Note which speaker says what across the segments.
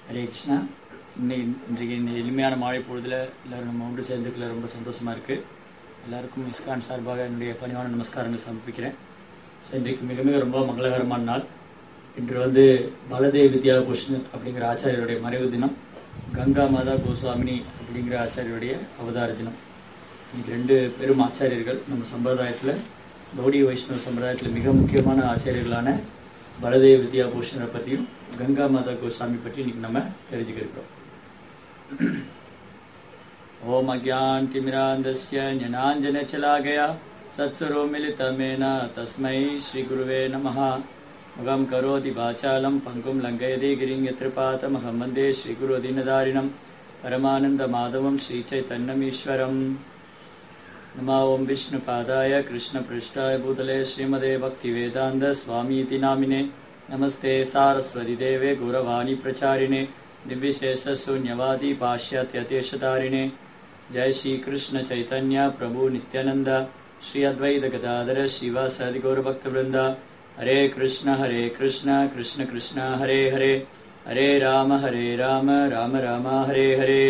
Speaker 1: ஹரே கிருஷ்ணா இன்னைக்கு இன்றைக்கு இந்த எளிமையான மாலை பொழுதுல எல்லாரும் நம்ம ஒன்று சேர்ந்துக்கல ரொம்ப சந்தோஷமா இருக்கு எல்லாருக்கும் இஸ்கான் சார்பாக என்னுடைய பணிவான நமஸ்காரங்கள் சமர்ப்பிக்கிறேன் ஸோ இன்றைக்கு மிக மிக ரொம்ப மங்களகரமான நாள் இன்று வந்து பலதேவ் வித்யா பூஷன் அப்படிங்கிற ஆச்சாரியருடைய மறைவு தினம் கங்கா மாதா கோஸ்வாமினி அப்படிங்கிற ஆச்சாரியருடைய அவதார தினம் இன்னைக்கு ரெண்டு பெரும் ஆச்சாரியர்கள் நம்ம சம்பிரதாயத்தில் கௌடி வைஷ்ணவ சம்பிரதாயத்தில் மிக முக்கியமான ஆச்சாரியர்களான பலதேவ் வித்யா பூஷணரை பற்றியும் கங்கா மாதா கோஸ்வாமி பற்றி இன்னைக்கு நம்ம தெரிஞ்சுக்க இருக்கிறோம் ओम अज्ञानतिमिरान्धस्य ज्ञानाञ्जनचलाकया सत्सरो मिलितमेन तस्मै श्रीगुरुवे नमः मुखं करोति वाचालं पङ्कुं लङ्घयति गिरिं यत्रपातमहं वन्दे श्रीगुरुदीनदारिणं परमानन्दमाधवं श्रीचैतन्यमीश्वरम् नमः ॐ विष्णुपादाय कृष्णपृष्ठाय भूतले श्रीमदे भक्तिवेदान्तस्वामीति नामिने नमस्ते सारस्वतिदेवे गौरवाणी प्रचारिणे निर्विशेषशून्यवादी पाश्चात्यदेशतारिणे जय श्री कृष्ण चैतन्य प्रभु नित्यानंद श्री अद्वैत गदाधर शिवासादि गौरभक्तवृंद हरे कृष्ण हरे कृष्ण कृष्ण कृष्ण हरे हरे हरे राम हरे राम राम राम हरे हरे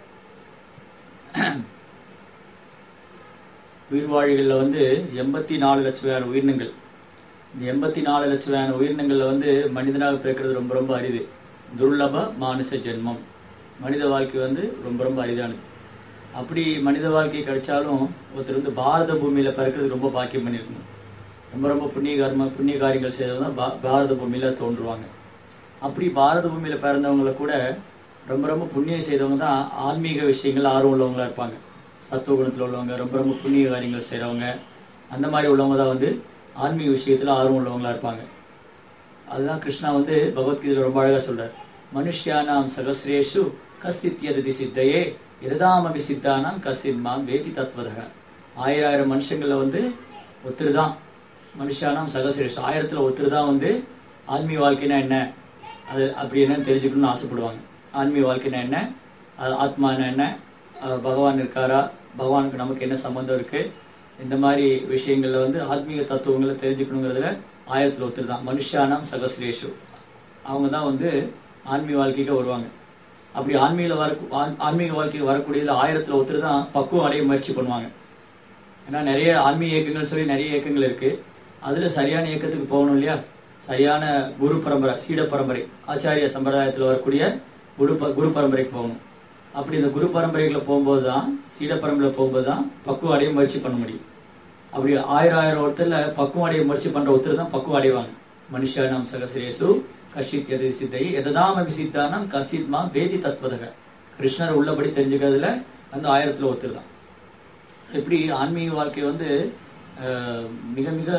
Speaker 1: உயிர்வாழிகளில் வந்து எண்பத்தி நாலு லட்சம் உயிரினங்கள் இந்த எண்பத்தி நாலு லட்சம் உயிரினங்கள்ல வந்து மனிதனாக பிறக்கிறது ரொம்ப ரொம்ப அரிது துர்லப மானுஷ ஜென்மம் மனித வாழ்க்கை வந்து ரொம்ப ரொம்ப அரிதானது அப்படி மனித வாழ்க்கை கிடைச்சாலும் ஒருத்தர் வந்து பாரத பூமியில பிறக்கிறது ரொம்ப பாக்கியம் பண்ணியிருக்கணும் ரொம்ப ரொம்ப புண்ணிய கர்ம புண்ணிய காரியங்கள் செய்தவங்க தான் பா- பாரத பூமியில தோன்றுவாங்க அப்படி பாரத பூமியில பிறந்தவங்கள கூட ரொம்ப ரொம்ப புண்ணியம் செய்தவங்க தான் ஆன்மீக விஷயங்கள் ஆர்வம் உள்ளவங்களா இருப்பாங்க சத்துவ குணத்துல உள்ளவங்க ரொம்ப ரொம்ப புண்ணிய காரியங்கள் செய்றவங்க அந்த மாதிரி உள்ளவங்க தான் வந்து ஆன்மீக விஷயத்துல ஆர்வம் உள்ளவங்களா இருப்பாங்க அதுதான் கிருஷ்ணா வந்து பகவத்கீதையில ரொம்ப அழகா சொல்றார் மனுஷ்யானாம் சகசிரேஷு கசித் எததி சித்தையே எதாமபி சித்தானாம் கசித் மாம் வேதி தத்வதக ஆயிரம் ஆயிரம் மனுஷங்கள்ல வந்து ஒருத்தர் தான் மனுஷானாம் சகசிரேஷு ஆயிரத்துல ஒருத்தர் தான் வந்து ஆன்மீக வாழ்க்கைனா என்ன அது அப்படி என்னன்னு தெரிஞ்சுக்கணும்னு ஆசைப்படுவாங்க ஆன்மீக வாழ்க்கைனா என்ன அது ஆத்மானா என்ன அஹ் பகவான் இருக்காரா பகவானுக்கு நமக்கு என்ன சம்பந்தம் இருக்கு இந்த மாதிரி விஷயங்கள்ல வந்து ஆத்மீக தத்துவங்களை தெரிஞ்சுக்கணுங்கிறதுல ஆயிரத்துல ஒருத்தர் தான் மனுஷானாம் சகசிரேஷு அவங்க தான் வந்து ஆன்மீக வாழ்க்கைக்கு வருவாங்க அப்படி ஆன்மீக வர ஆன்- ஆன்மீக வாழ்க்கைக்கு வரக்கூடியதுல ஆயிரத்துல ஒருத்தர் தான் பக்குவம் அடைய முயற்சி பண்ணுவாங்க ஏன்னா நிறைய ஆன்மீக இயக்கங்கள் சொல்லி நிறைய இயக்கங்கள் இருக்கு அதுல சரியான இயக்கத்துக்கு போகணும் இல்லையா சரியான குரு பரம்பரை சீட பரம்பரை ஆச்சாரிய சம்பிரதாயத்துல வரக்கூடிய குரு ப- குரு பரம்பரைக்கு போகணும் அப்படி இந்த குரு பரம்பரைக்குள்ள போகும்போது தான் சீட பரம்பரையில போகும்போது தான் பக்குவம் அடைய முயற்சி பண்ண முடியும் அப்படி ஆயிரம் ஆயிரம் ஒருத்தர்ல பக்குவம் அடைய முயற்சி பண்ற ஒருத்தர் தான் பக்குவம் அடைவாங்க மனுஷானாம் சகசிரேசு கஷித் எதை சித்தை எததாம் அபிசித்தானம் கசித் மா வேதி தத்வதக கிருஷ்ணர் உள்ளபடி தெரிஞ்சுக்கிறதுல அந்த ஆயிரத்துல ஒருத்தர் தான் இப்படி ஆன்மீக வாழ்க்கை வந்து அஹ், மிக மிக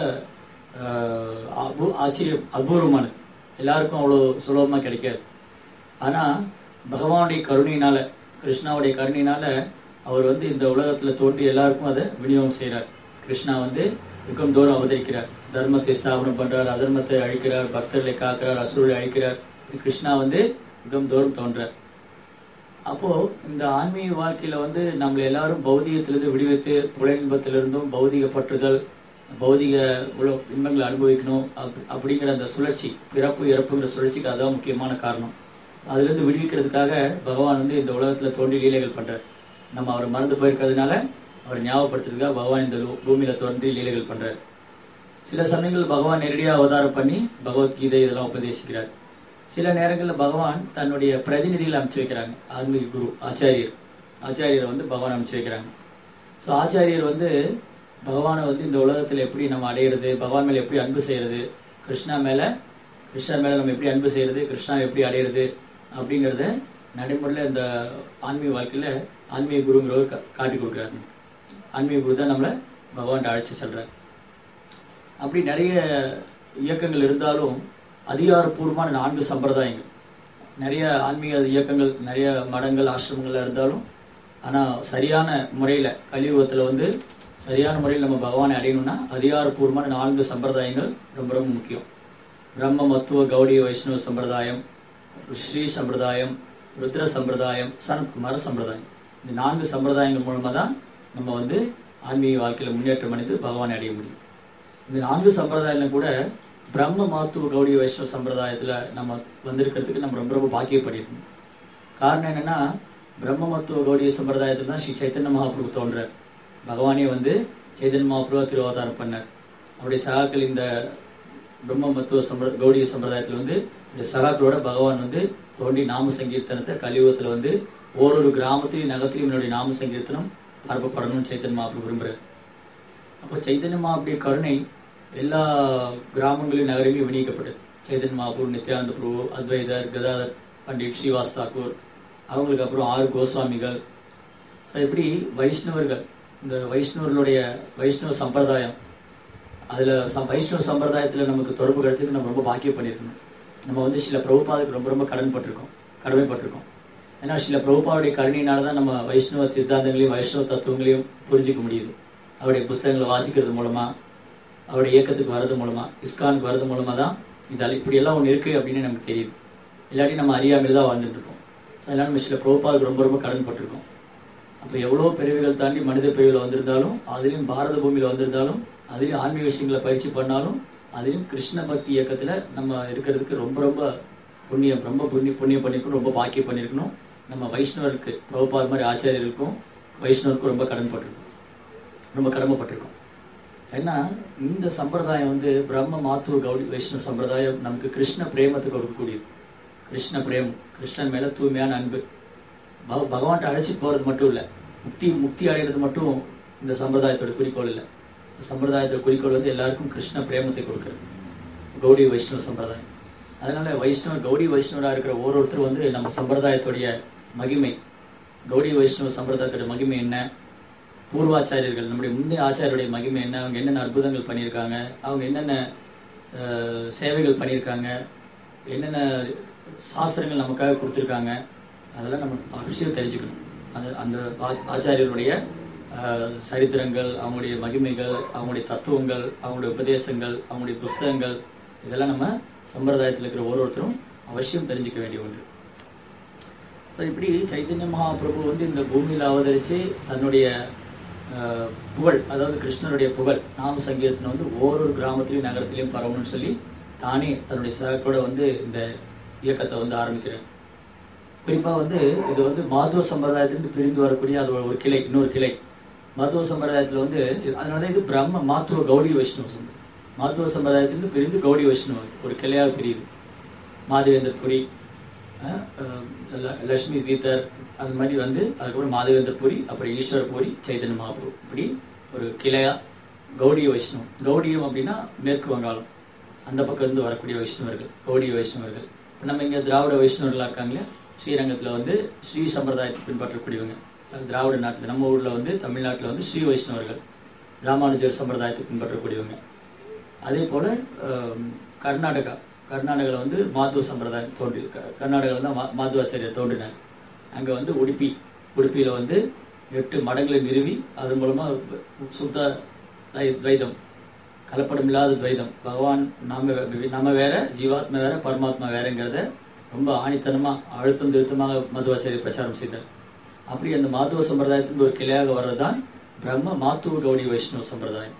Speaker 1: அஹ், அபூ- ஆச்சரியம் அபூர்வமானது எல்லாருக்கும் அவ்வளோ சுலபமா கிடைக்காது ஆனா பகவானுடைய கருணையினால கிருஷ்ணாவுடைய கருணையினால அவர் வந்து இந்த உலகத்துல தோன்றி எல்லாருக்கும் அதை விநியோகம் செய்றார் கிருஷ்ணா வந்து யுகம் தோறும் அவதரிக்கிறார் தர்மத்தை ஸ்தாபனம் பண்றார் அதர்மத்தை அழிக்கிறார் பக்தர்களை காக்கிறார் அசுரரை அழிக்கிறார் கிருஷ்ணா வந்து யுகம் தோறும் தோன்றார் அப்போ இந்த ஆன்மீக வாழ்க்கையில வந்து நம்மள எல்லாரும் பௌதிகத்திலிருந்து விடுவித்து புல இன்பத்திலிருந்தும் பௌதிக பற்றுதல் பௌதிக உல இன்பங்களை அனுபவிக்கணும் அப்- அப்படிங்கிற அந்த சுழற்சி பிறப்பு இறப்புங்கிற சுழற்சிக்கு அதுதான் முக்கியமான காரணம் அதுல இருந்து விடுவிக்கிறதுக்காக பகவான் வந்து இந்த உலகத்துல தோன்றி லீலைகள் பண்றார் நம்ம அவரை மறந்து போயிருக்கிறதுனால அவரை ஞாபகப்படுத்துறதுக்காக பகவான் இந்த லோ- பூமியில தோன்றி லீலைகள் பண்றார் சில சமயங்கள் பகவான் நேரடியா அவதாரம் பண்ணி பகவத்கீதை இதெல்லாம் உபதேசிக்கிறார் சில நேரங்கள்ல பகவான் தன்னுடைய பிரதிநிதிகளை அனுப்பிச்சு வைக்கிறாங்க ஆன்மீக குரு ஆச்சாரியர் ஆச்சாரியரை வந்து பகவான் அனுப்பிச்சு வைக்கிறாங்க ஸோ ஆச்சாரியர் வந்து பகவானை வந்து இந்த உலகத்துல எப்படி நம்ம அடையிறது பகவான் மேல எப்படி அன்பு செய்யறது கிருஷ்ணா மேல கிருஷ்ணா மேல நம்ம எப்படி அன்பு செய்யறது கிருஷ்ணா எப்படி அடையிறது அப்படிங்கறத நடைமுறையில இந்த ஆன்மீக வாழ்க்கையில ஆன்மீக குருங்கிறவர் கா- காட்டி கொடுக்குறாரு ஆன்மீக குரு தான் நம்மளை பகவான் அழைச்சு செல்றாரு அப்படி நிறைய இயக்கங்கள் இருந்தாலும் அதிகாரப்பூர்வமான நான்கு சம்பிரதாயங்கள் நிறைய ஆன்மீக இயக்கங்கள் நிறைய மடங்கள் ஆசிரமங்கள்ல இருந்தாலும் ஆனா சரியான முறையில கலியுகத்துல வந்து சரியான முறையில் நம்ம பகவானை அடையணும்னா அதிகாரப்பூர்வமான நான்கு சம்பிரதாயங்கள் ரொம்ப ரொம்ப முக்கியம் பிரம்ம மத்துவ கௌடிய வைஷ்ணவ சம்பிரதாயம் ஸ்ரீ சம்பிரதாயம் ருத்ர சம்பிரதாயம் சனத்குமார சம்பிரதாயம் இந்த நான்கு சம்பிரதாயங்கள் மூலமா தான் நம்ம வந்து ஆன்மீக வாழ்க்கையில முன்னேற்றம் அடைந்து பகவானை அடைய முடியும் இந்த நான்கு சம்பிரதாயங்களும் கூட பிரம்ம மாத்துவ கௌடி வைஷ்ணவ சம்பிரதாயத்துல நம்ம வந்திருக்கிறதுக்கு நம்ம ரொம்ப ரொம்ப பாக்கியப்பட்டிருக்கோம் காரணம் என்னன்னா பிரம்ம மத்துவ கௌடிய சம்பிரதாயத்துல தான் ஸ்ரீ சைத்தன்ய மகாபிரபு தோன்றார் பகவானே வந்து சைதன்ய மகாபிரபு திருவாதாரம் பண்ணார் அவருடைய சகாக்கள் இந்த பிரம்ம மத்துவ சம்பிர கௌடிய சம்பிரதாயத்துல வந்து இந்த சகாக்களோட பகவான் வந்து தோண்டி நாம சங்கீர்த்தனத்தை கலியுகத்துல வந்து ஓரொரு கிராமத்திலையும் நகரத்திலையும் என்னுடைய நாம சங்கீர்த்தனம் பரப்பப்படணும்னு சைத்தன்ய மகாபிரபு விரும்புறார் அப்போ சைத்தன்ய மகாபுடைய கருணை எல்லா கிராமங்களிலும் நகரங்களிலும் விநியோகிக்கப்பட்டது சைதன்ய மகாபுர் நித்யானந்த பிரபு அத்வைதர் கதாதர் பண்டிட் ஸ்ரீவாஸ் தாக்கூர் அவங்களுக்கு அப்புறம் ஆறு கோஸ்வாமிகள் ஸோ இப்படி வைஷ்ணவர்கள் இந்த வைஷ்ணவர்களுடைய வைஷ்ணவ சம்பிரதாயம் அதில் சம் வைஷ்ணவ சம்பிரதாயத்தில் நமக்கு தொடர்பு கிடைச்சது நம்ம ரொம்ப பாக்கியம் பண்ணியிருக்கணும் நம்ம வந்து சில பிரபுபாதுக்கு ரொம்ப ரொம்ப கடன்பட்டிருக்கோம் கடமைப்பட்டிருக்கோம் ஏன்னா சில பிரபுபாவுடைய கருணையினால தான் நம்ம வைஷ்ணவ சித்தாந்தங்களையும் வைஷ்ணவ தத்துவங்களையும் புரிஞ்சிக்க முடியுது அவருடைய புஸ்தகங்களை வாசிக்கிறது மூலமா அவருடைய இயக்கத்துக்கு வர்றது மூலமா இஸ்கானுக்கு வர்றது மூலமா தான் இதால் இப்படியெல்லாம் ஒன்று இருக்கு அப்படின்னு நமக்கு தெரியுது இல்லாட்டி நம்ம அறியாமையில் தான் வாழ்ந்துட்டு இருக்கோம் ஸோ அதனால நம்ம சில பிரபுபாதுக்கு ரொம்ப ரொம்ப கடன்பட்டிருக்கோம் அப்போ எவ்வளோ பிறவிகள் தாண்டி மனித பிறவியில் வந்திருந்தாலும் அதுலேயும் பாரத பூமியில் வந்திருந்தாலும் அதுலேயும் ஆன்மீக விஷயங்களை பயிற்சி பண்ணாலும் அதுலேயும் கிருஷ்ண பக்தி இயக்கத்தில் நம்ம இருக்கிறதுக்கு ரொம்ப ரொம்ப புண்ணியம் ரொம்ப புண்ணிய புண்ணியம் பண்ணியிருக்கணும் ரொம்ப பாக்கியம் பண்ணியிருக்கணும் நம்ம வைஷ்ணவருக்கு பிரபுபாத் மாதிரி ஆச்சாரியர்களுக்கும் வைஷ்ணவருக்கும் ரொம்ப கடன்பட்டிருக்கோம் ரொம்ப கடமைப்பட்டிருக்கோம் ஏன்னா இந்த சம்பிரதாயம் வந்து பிரம்ம மாத்துவ கௌடி வைஷ்ணவ சம்பிரதாயம் நமக்கு கிருஷ்ண பிரேமத்தை கொடுக்கக்கூடியது கிருஷ்ண பிரேமம் கிருஷ்ணன் மேல தூய்மையான அன்பு பக- பகவான்கிட்ட அழைச்சிட்டு போறது மட்டும் இல்ல முக்தி முக்தி அடைகிறது மட்டும் இந்த சம்பிரதாயத்தோட குறிக்கோள் இல்லை இந்த சம்பிரதாயத்தோட குறிக்கோள் வந்து எல்லாருக்கும் கிருஷ்ண பிரேமத்தை கொடுக்கறது கௌடி வைஷ்ணவ சம்பிரதாயம் அதனால வைஷ்ணவ கௌடி வைஷ்ணவரா இருக்கிற ஒவ்வொருத்தர் வந்து நம்ம சம்பிரதாயத்துடைய மகிமை கௌடி வைஷ்ணவ சம்பிரதாயத்தோட மகிமை என்ன பூர்வாச்சாரியர்கள் நம்முடைய முந்தைய ஆச்சாரியருடைய மகிமை என்ன அவங்க என்னென்ன அற்புதங்கள் பண்ணியிருக்காங்க அவங்க என்னென்ன அஹ், சேவைகள் பண்ணியிருக்காங்க என்னென்ன சாஸ்திரங்கள் நமக்காக கொடுத்துருக்காங்க அதெல்லாம் நம்ம அவசியம் தெரிஞ்சுக்கணும் அந்த அந்த ஆ- ஆச்சாரியருடைய அஹ், சரித்திரங்கள் அவங்களுடைய மகிமைகள் அவங்களுடைய தத்துவங்கள் அவங்களுடைய உபதேசங்கள் அவங்களுடைய புஸ்தகங்கள் இதெல்லாம் நம்ம சம்பிரதாயத்தில் இருக்கிற ஒவ்வொருத்தரும் அவசியம் தெரிஞ்சுக்க வேண்டிய ஒன்று ஸோ இப்படி சைத்தன்ய மகாபிரபு வந்து இந்த பூமியில் அவதரித்து தன்னுடைய அஹ், புகழ் அதாவது கிருஷ்ணருடைய புகழ் நாம சங்கீதத்தினை வந்து ஒவ்வொரு கிராமத்திலையும் நகரத்திலையும் பரவணும்னு சொல்லி தானே தன்னுடைய சகோட வந்து இந்த இயக்கத்தை வந்து ஆரம்பிக்கிறார் குறிப்பா வந்து இது வந்து மாதுவ சம்பிரதாயத்திலிருந்து பிரிந்து வரக்கூடிய அது ஒரு கிளை இன்னொரு கிளை மாதுவ சம்பிரதாயத்துல வந்து அதனால இது பிரம்ம மாத்துவ கௌடி வைஷ்ணவ சம்பிரதாயம் மாத்துவ சம்பிரதாயத்திலிருந்து பிரிந்து கௌடி வைஷ்ணவ ஒரு கிளையாக பிரியுது மாதவேந்தர் புரி அஹ், அஹ், ல- லட்சுமி தீர்த்தர் அந்த மாதிரி வந்து அதுக்கப்புறம் மாதவேந்தர் புரி அப்புறம் ஈஸ்வர புரி சைதன்ய மகாபுரு இப்படி ஒரு கிளையா கௌடிய வைஷ்ணவம் கௌடியம் அப்படின்னா மேற்கு வங்காளம் அந்த பக்கம் இருந்து வரக்கூடிய வைஷ்ணவர்கள் கௌடிய வைஷ்ணவர்கள் இப்ப நம்ம இங்க திராவிட வைஷ்ணவர்களா இருக்காங்களே ஸ்ரீரங்கத்துல வந்து ஸ்ரீ சம்பிரதாயத்தை பின்பற்றக்கூடியவங்க அது திராவிட நாட்டுல நம்ம ஊர்ல வந்து தமிழ்நாட்டுல வந்து ஸ்ரீ வைஷ்ணவர்கள் ராமானுஜர் சம்பிரதாயத்தை பின்பற்றக்கூடியவங்க அதே போல அஹ், கர்நாடகா கர்நாடகாவில் வந்து மாத்துவ சம்பிரதாயம் தோன்றி க- கர்நாடகாவில் தான் மா- மாத்துவாச்சாரியர் தோன்றினார் அங்கே வந்து உடுப்பி உடுப்பியில் வந்து எட்டு மடங்களை நிறுவி அது மூலமா சுத்த தை- துவைதம் கலப்படம் இல்லாத துவைதம் பகவான் நாம வே- நம்ம வேற ஜீவாத்மா வேற பரமாத்மா வேறங்கிறத ரொம்ப ஆணித்தனமா அழுத்தம் திருத்தமாக மதுவாச்சாரியர் பிரச்சாரம் செய்தார் அப்படி அந்த மாத்துவ சம்பிரதாயத்தின் ஒரு கிளையாக வர்றதுதான் பிரம்ம மாத்துவ கௌடி வைஷ்ணவ சம்பிரதாயம்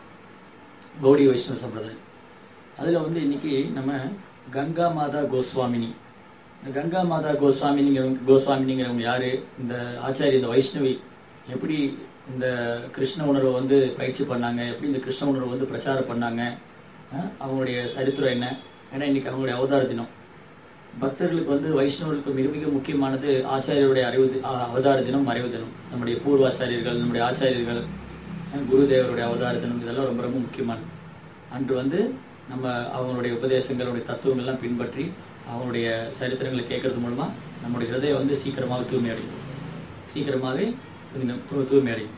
Speaker 1: கௌடி வைஷ்ணவ சம்பிரதாயம் அதுல வந்து இன்னைக்கு நம்ம கங்கா மாதா கோஸ்வாமினி இந்த கங்கா மாதா கோஸ்வாமினிங்கிறவங்க கோஸ்வாமினிங்கிறவங்க யாரு இந்த ஆச்சாரிய இந்த வைஷ்ணவி எப்படி இந்த கிருஷ்ண உணர்வை வந்து பயிற்சி பண்ணாங்க எப்படி இந்த கிருஷ்ண உணர்வை வந்து பிரச்சாரம் பண்ணாங்க அஹ் அவங்களுடைய சரித்திரம் என்ன ஏன்னா இன்னைக்கு அவங்களுடைய அவதார தினம் பக்தர்களுக்கு வந்து வைஷ்ணவர்களுக்கு மிக மிக முக்கியமானது ஆச்சாரியருடைய அறிவு தி- அ- அவதார தினம் மறைவு தினம் நம்முடைய பூர்வாச்சாரியர்கள் நம்முடைய ஆச்சாரியர்கள் அஹ் குருதேவருடைய அவதார தினம் இதெல்லாம் ரொம்ப ரொம்ப முக்கியமானது அன்று வந்து நம்ம அவங்களுடைய உபதேசங்களுடைய தத்துவங்கள்லாம் பின்பற்றி அவங்களுடைய சரித்திரங்களை கேட்கறது மூலமா நம்முடைய ஹிருதயம் வந்து சீக்கிரமாக தூய்மை அடையும் சீக்கிரமாகவே தூய்மை- தூ- தூய்மை அடையும்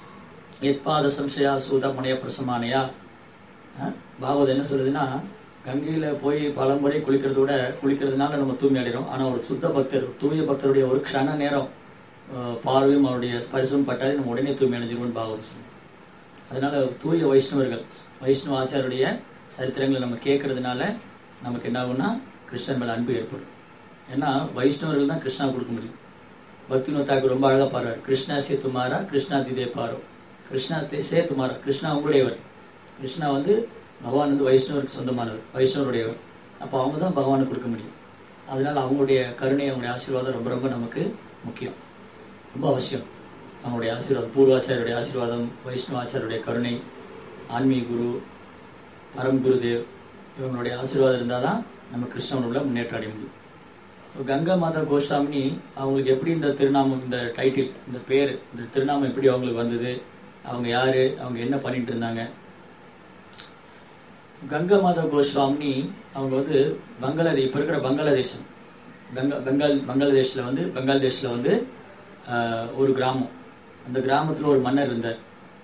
Speaker 1: எத்பாத சம்சயா சூதமுனைய பிரசமானையா அஹ், பாகவதம் என்ன சொல்லுதுன்னா கங்கையில போய் பல முறை குளிக்கிறத விட குளிக்கிறதுனால நம்ம தூய்மை அடைகிறோம் ஆனா ஒரு சுத்த பக்தர் தூய பக்தருடைய ஒரு க்ஷண நேரம் அஹ், பார்வையும் அவருடைய ஸ்பரிசமும் பட்டாலே நம்ம உடனே தூய்மை அடைஞ்சிருவோம்னு பாகவதம் சொல்லுது அதனால தூய வைஷ்ணவர்கள் வைஷ்ணவ ஆச்சாருடைய சரித்திரங்களை நம்ம கேட்கறதுனால நமக்கு என்ன ஆகும்னா கிருஷ்ணன் மேல அன்பு ஏற்படும் ஏன்னா வைஷ்ணவர்கள் தான் கிருஷ்ணா கொடுக்க முடியும் பக்தினோத் தாக்கூர் ரொம்ப அழகா பாடுறாரு கிருஷ்ணா சே துமாரா கிருஷ்ணா திதே பாரோ கிருஷ்ணா தே- சே துமாரா கிருஷ்ணா உங்களுடையவர் கிருஷ்ணா வந்து பகவான் வந்து வைஷ்ணவருக்கு சொந்தமானவர் வைஷ்ணவருடையவர் அப்போ அவங்க தான் பகவானுக்கு கொடுக்க முடியும் அதனால அவங்களுடைய கருணை அவங்களுடைய ஆசீர்வாதம் ரொம்ப ரொம்ப நமக்கு முக்கியம் ரொம்ப அவசியம் அவங்களுடைய ஆசீர்வாதம் பூர்வாச்சாரியுடைய ஆசீர்வாதம் வைஷ்ணவாச்சாரியுடைய கருணை ஆன்மீக குரு பரம் குருதேவ் இவங்களுடைய ஆசீர்வாதம் இருந்தால் தான் நம்ம கிருஷ்ணவனுள்ள முன்னேற்றம் அடைய முடியும் இப்போ கங்கா மாதா கோஸ்வாமினி அவங்களுக்கு எப்படி இந்த திருநாமம் இந்த டைட்டில் இந்த பேர் இந்த திருநாமம் எப்படி அவங்களுக்கு வந்தது அவங்க யாரு அவங்க என்ன பண்ணிட்டு இருந்தாங்க கங்கா மாதா கோஸ்வாமினி அவங்க வந்து பங்களாதேஷ் இப்போ இருக்கிற பங்களாதேசம் பெங்கா பெங்கால் பங்களாதேஷில் வந்து பங்களாதேஷில் வந்து ஆஹ், ஒரு கிராமம் அந்த கிராமத்தில் ஒரு மன்னர் இருந்தார்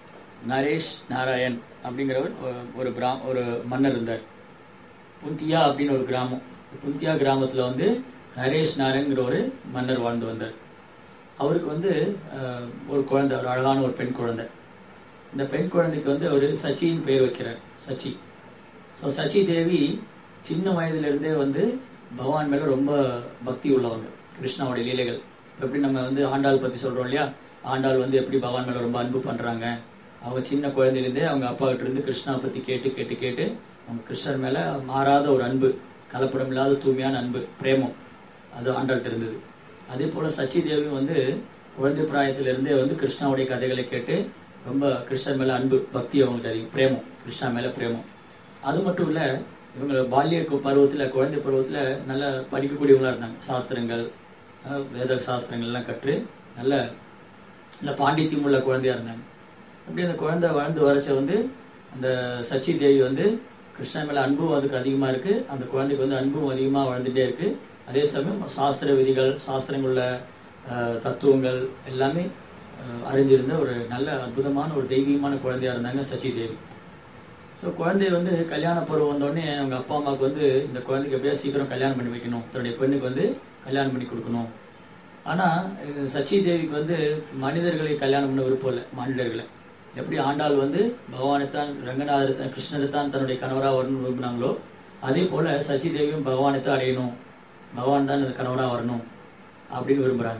Speaker 1: நரேஷ் நாராயண் அப்படிங்கிறவர் ஒரு- ஒரு பிரா ஒரு மன்னர் இருந்தார் புந்தியா அப்படின்னு ஒரு கிராமம் புந்தியா கிராமத்தில் வந்து நரேஷ் நாராயண்ங்கிற ஒரு மன்னர் வாழ்ந்து வந்தார் அவருக்கு வந்து ஆஹ், ஒரு குழந்தை ஒரு அழகான ஒரு பெண் குழந்தை இந்த பெண் குழந்தைக்கு வந்து அவர் சச்சின்னு பேர் வைக்கிறார் சச்சி ஸோ சச்சி தேவி சின்ன வயதிலிருந்தே வந்து பகவான் மேல ரொம்ப பக்தி உள்ளவங்க கிருஷ்ணாவோட லீலைகள் இப்ப எப்படி நம்ம வந்து ஆண்டாள் பத்தி சொல்றோம் இல்லையா ஆண்டாள் வந்து எப்படி பகவான் மேல ரொம்ப அன்பு பண்றாங்க அவங்க சின்ன குழந்தையிலேருந்தே அவங்க அப்பா கிட்ட இருந்து கிருஷ்ணா பத்தி கேட்டு கேட்டு கேட்டு அவங்க கிருஷ்ணர் மேல மாறாத ஒரு அன்பு கலப்படம் இல்லாத தூய்மையான அன்பு பிரேமம் அது ஆண்டாள்கிட்ட இருந்தது அதே போல சச்சி தேவியும் வந்து குழந்தை பிராயத்திலிருந்தே வந்து கிருஷ்ணாவுடைய கதைகளை கேட்டு ரொம்ப கிருஷ்ணர் மேல அன்பு பக்தி அவங்களுக்கு அதிகம் பிரேமம் கிருஷ்ணா மேல பிரேமம் அது மட்டும் இல்ல இவங்க பால்ய கு- பருவத்துல குழந்தை பருவத்துல நல்ல படிக்கக்கூடியவங்களா இருந்தாங்க சாஸ்திரங்கள் அஹ், வேத சாஸ்திரங்கள் எல்லாம் கற்று நல்ல நல்ல பாண்டித்தியம் உள்ள குழந்தையா இருந்தாங்க அப்படி அந்த குழந்தை வளர்ந்து வரச்ச வந்து அந்த சச்சி தேவி வந்து கிருஷ்ணன் மேல அன்பும் அதுக்கு அதிகமா இருக்கு அந்த குழந்தைக்கு வந்து அன்பும் அதிகமா வளர்ந்துட்டே இருக்கு அதே சமயம் சாஸ்திர விதிகள் சாஸ்திரங்களுள்ள அஹ், தத்துவங்கள் எல்லாமே அஹ், அறிஞ்சிருந்த ஒரு நல்ல அற்புதமான ஒரு தெய்வீகமான குழந்தையா இருந்தாங்க சச்சி தேவி ஸோ குழந்தை வந்து கல்யாண பருவம் வந்தோடனே அவங்க அப்பா அம்மாவுக்கு வந்து இந்த குழந்தைக்கு எப்படியா சீக்கிரம் கல்யாணம் பண்ணி வைக்கணும் தன்னுடைய பெண்ணுக்கு வந்து கல்யாணம் பண்ணி கொடுக்கணும் ஆனா இது சச்சி தேவிக்கு வந்து மனிதர்களை கல்யாணம் பண்ண விருப்பம் இல்லை மானிடர்களை எப்படி ஆண்டாள் வந்து பகவானை தான் ரங்கநாதரை தான் கிருஷ்ணரை தான் தன்னுடைய கணவரா வரணும்னு விரும்பினாங்களோ அதே போல சச்சி தேவியும் பகவானை தான் அடையணும் பகவான் தான் அந்த கணவரா வரணும் அப்படின்னு விரும்புறாங்க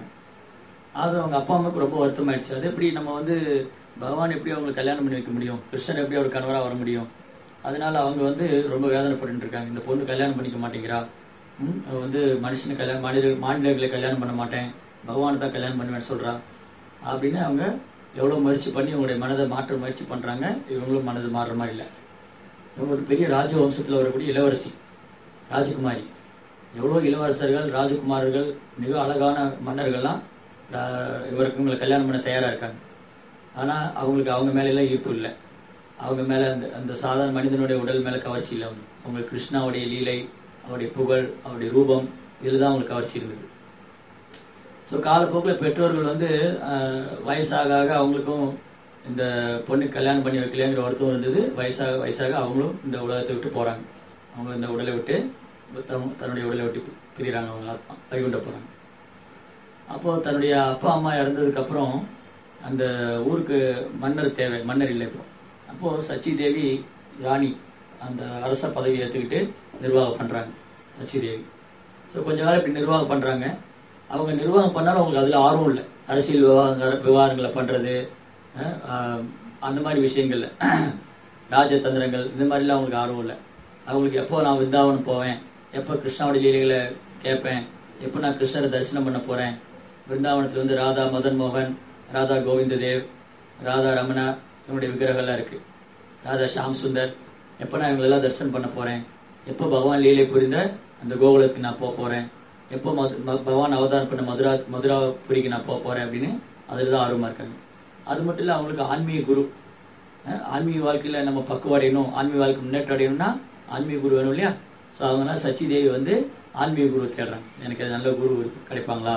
Speaker 1: அது அவங்க அப்பா அம்மாவுக்கு ரொம்ப வருத்தமாயிடுச்சு அது எப்படி நம்ம வந்து பகவான் எப்படி அவங்களுக்கு கல்யாணம் பண்ணி வைக்க முடியும் கிருஷ்ணர் எப்படி அவர் கணவரா வர முடியும் அதனால அவங்க வந்து ரொம்ப வேதனைப்பட்டு இருக்காங்க இந்த பொண்ணு கல்யாணம் பண்ணிக்க மாட்டேங்கிறா ம், அவ வந்து மனுஷனை கல்யாணம் மாநில மாநிலர்களை கல்யாணம் பண்ண மாட்டேன் பகவானை தான் கல்யாணம் பண்ணுவேன்னு சொல்றா அப்படின்னு அவங்க எவ்வளவு முயற்சி பண்ணி அவங்களுடைய மனதை மாற்ற முயற்சி பண்றாங்க இவங்களும் மனது மாறுற மாதிரி இல்லை இவங்க ஒரு பெரிய ராஜவம்சத்துல வரக்கூடிய இளவரசி ராஜகுமாரி எவ்வளோ இளவரசர்கள் ராஜகுமாரர்கள் மிக அழகான மன்னர்கள்லாம் ரா- இவருக்கு இவங்களை கல்யாணம் பண்ண தயாரா இருக்காங்க ஆனா அவங்களுக்கு அவங்க மேல எல்லாம் ஈர்ப்பு இல்லை அவங்க மேல அந்த அந்த சாதாரண மனிதனுடைய உடல் மேல கவர்ச்சி இல்லை அவங்க அவங்களுக்கு கிருஷ்ணாவுடைய லீலை அவருடைய புகழ் அவருடைய ரூபம் இதுல தான் அவங்களுக்கு கவர்ச்சி இருந்தது ஸோ காலப்போக்கில் பெற்றோர்கள் வந்து ஆஹ், வயசாக ஆக அவங்களுக்கும் இந்த பொண்ணுக்கு கல்யாணம் பண்ணி வைக்கலைங்கிற வருத்தம் இருந்தது வயசாக வயசாக அவங்களும் இந்த உலகத்தை விட்டு போறாங்க அவங்க இந்த உடலை விட்டு தன்- தன்னுடைய உடலை விட்டு பிரிகிறாங்க அவங்க ஆத்மா வைகுண்ட போறாங்க அப்போ தன்னுடைய அப்பா அம்மா இறந்ததுக்கு அப்புறம் அந்த ஊருக்கு மன்னர் தேவை மன்னர் இல்லை இப்போ அப்போ சச்சி தேவி ராணி அந்த அரச பதவி ஏற்றுக்கிட்டு நிர்வாகம் பண்றாங்க சச்சி தேவி ஸோ கொஞ்ச காலம் இப்படி நிர்வாகம் பண்றாங்க அவங்க நிர்வாகம் பண்ணாலும் அவங்களுக்கு அதுல ஆர்வம் இல்லை அரசியல் விவகாரங்கள் விவகாரங்களை பண்றது அஹ், ஆஹ், அந்த மாதிரி விஷயங்கள்ல ராஜதந்திரங்கள் இந்த மாதிரிலாம் அவங்களுக்கு ஆர்வம் இல்லை அவங்களுக்கு எப்போ நான் விருந்தாவனம் போவேன் எப்போ கிருஷ்ணாவோட லீலைகளை கேட்பேன் எப்போ நான் கிருஷ்ணரை தரிசனம் பண்ண போறேன் விருந்தாவனத்தில் வந்து ராதா மதன் மோகன் ராதா கோவிந்த தேவ் ராதா ரமணா இவனுடைய விக்கிரகம்லாம் இருக்கு ராதா ஷாம் சுந்தர் எப்போ நான் இவங்களெல்லாம் தரிசனம் பண்ண போறேன் எப்போ பகவான் லீலை புரிந்த அந்த கோகுலத்துக்கு நான் போக போறேன் எப்போ மது ம- பகவான் அவதாரம் பண்ண மதுரா மதுராபுரிக்கு நான் போக போறேன் அப்படின்னு அதில் தான் ஆர்வமா இருக்காங்க அது மட்டும் இல்லை அவங்களுக்கு ஆன்மீக குரு அஹ் ஆன்மீக வாழ்க்கையில நம்ம பக்குவடையணும் ஆன்மீக வாழ்க்கை முன்னேற்றம் அடையணும்னா ஆன்மீக குரு வேணும் இல்லையா ஸோ அவங்கலாம் சச்சி தேவி வந்து ஆன்மீக குரு தேடுறாங்க எனக்கு அது நல்ல குரு கிடைப்பாங்களா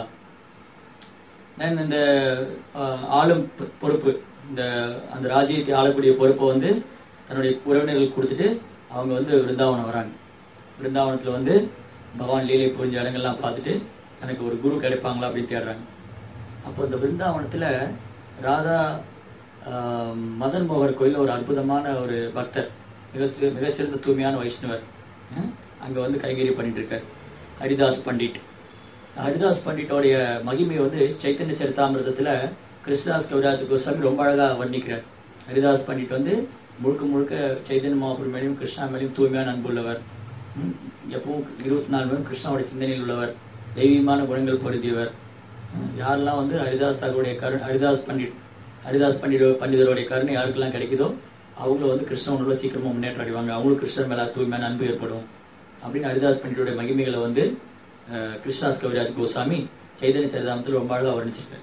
Speaker 1: தென் இந்த அஹ், ஆளும் பொ- பொறுப்பு இந்த அந்த ராஜ்யத்தை ஆளக்கூடிய பொறுப்பை வந்து தன்னுடைய உறவினர்களுக்கு கொடுத்துட்டு அவங்க வந்து விருந்தாவனம் வராங்க விருந்தாவனத்துல வந்து பகவான் லீலை புரிஞ்ச இடங்கள்லாம் பார்த்துட்டு எனக்கு ஒரு குரு கிடைப்பாங்களா அப்படின்னு தேடுறாங்க அப்போ இந்த விருந்தாவனத்துல ராதா ஆஹ், மதன் மோகர் கோயில்ல ஒரு அற்புதமான ஒரு பக்தர் மிக மிகச்சிறந்த தூய்மையான வைஷ்ணவர் அஹ், அங்க வந்து கைங்கறி பண்ணிட்டு இருக்காரு ஹரிதாஸ் பண்டிட் ஹரிதாஸ் பண்டிட்டோடைய மகிமை வந்து சைத்தன்ய சரிதாமிரதத்துல கிருஷ்ணதாஸ் கவிராஜ் கோஸ்வாமி ரொம்ப அழகா வர்ணிக்கிறார் ஹரிதாஸ் பண்டிட் வந்து முழுக்க முழுக்க சைதன்ய மகாபுரி மேலேயும் கிருஷ்ணா மேலேயும் தூய்மையான அன்புள்ளவர் ம், எப்பவும் இருபத்தி நாலு மணி கிருஷ்ணாவுடைய சிந்தனையில் உள்ளவர் தெய்வீகமான குணங்கள் பொருந்தியவர் ம், யாரெல்லாம் வந்து ஹரிதாஸ் தாகருடைய கரு ஹரிதாஸ் பண்டிட் ஹரிதாஸ் பண்டிட் பண்டிதருடைய கருணை யாருக்கெல்லாம் கிடைக்குதோ அவங்களும் வந்து கிருஷ்ண உணர்வுல சீக்கிரமா முன்னேற்றம் அடைவாங்க அவங்களுக்கு கிருஷ்ணர் மேல தூய்மையான அன்பு ஏற்படும் அப்படின்னு ஹரிதாஸ் பண்டிட்டுடைய மகிமைகளை வந்து அஹ், கிருஷ்ணாஸ் கவிராஜ் கோசாமி சைதன்ய சரிதாமத்தில் ரொம்ப அழகாக வர்ணிச்சிருக்காரு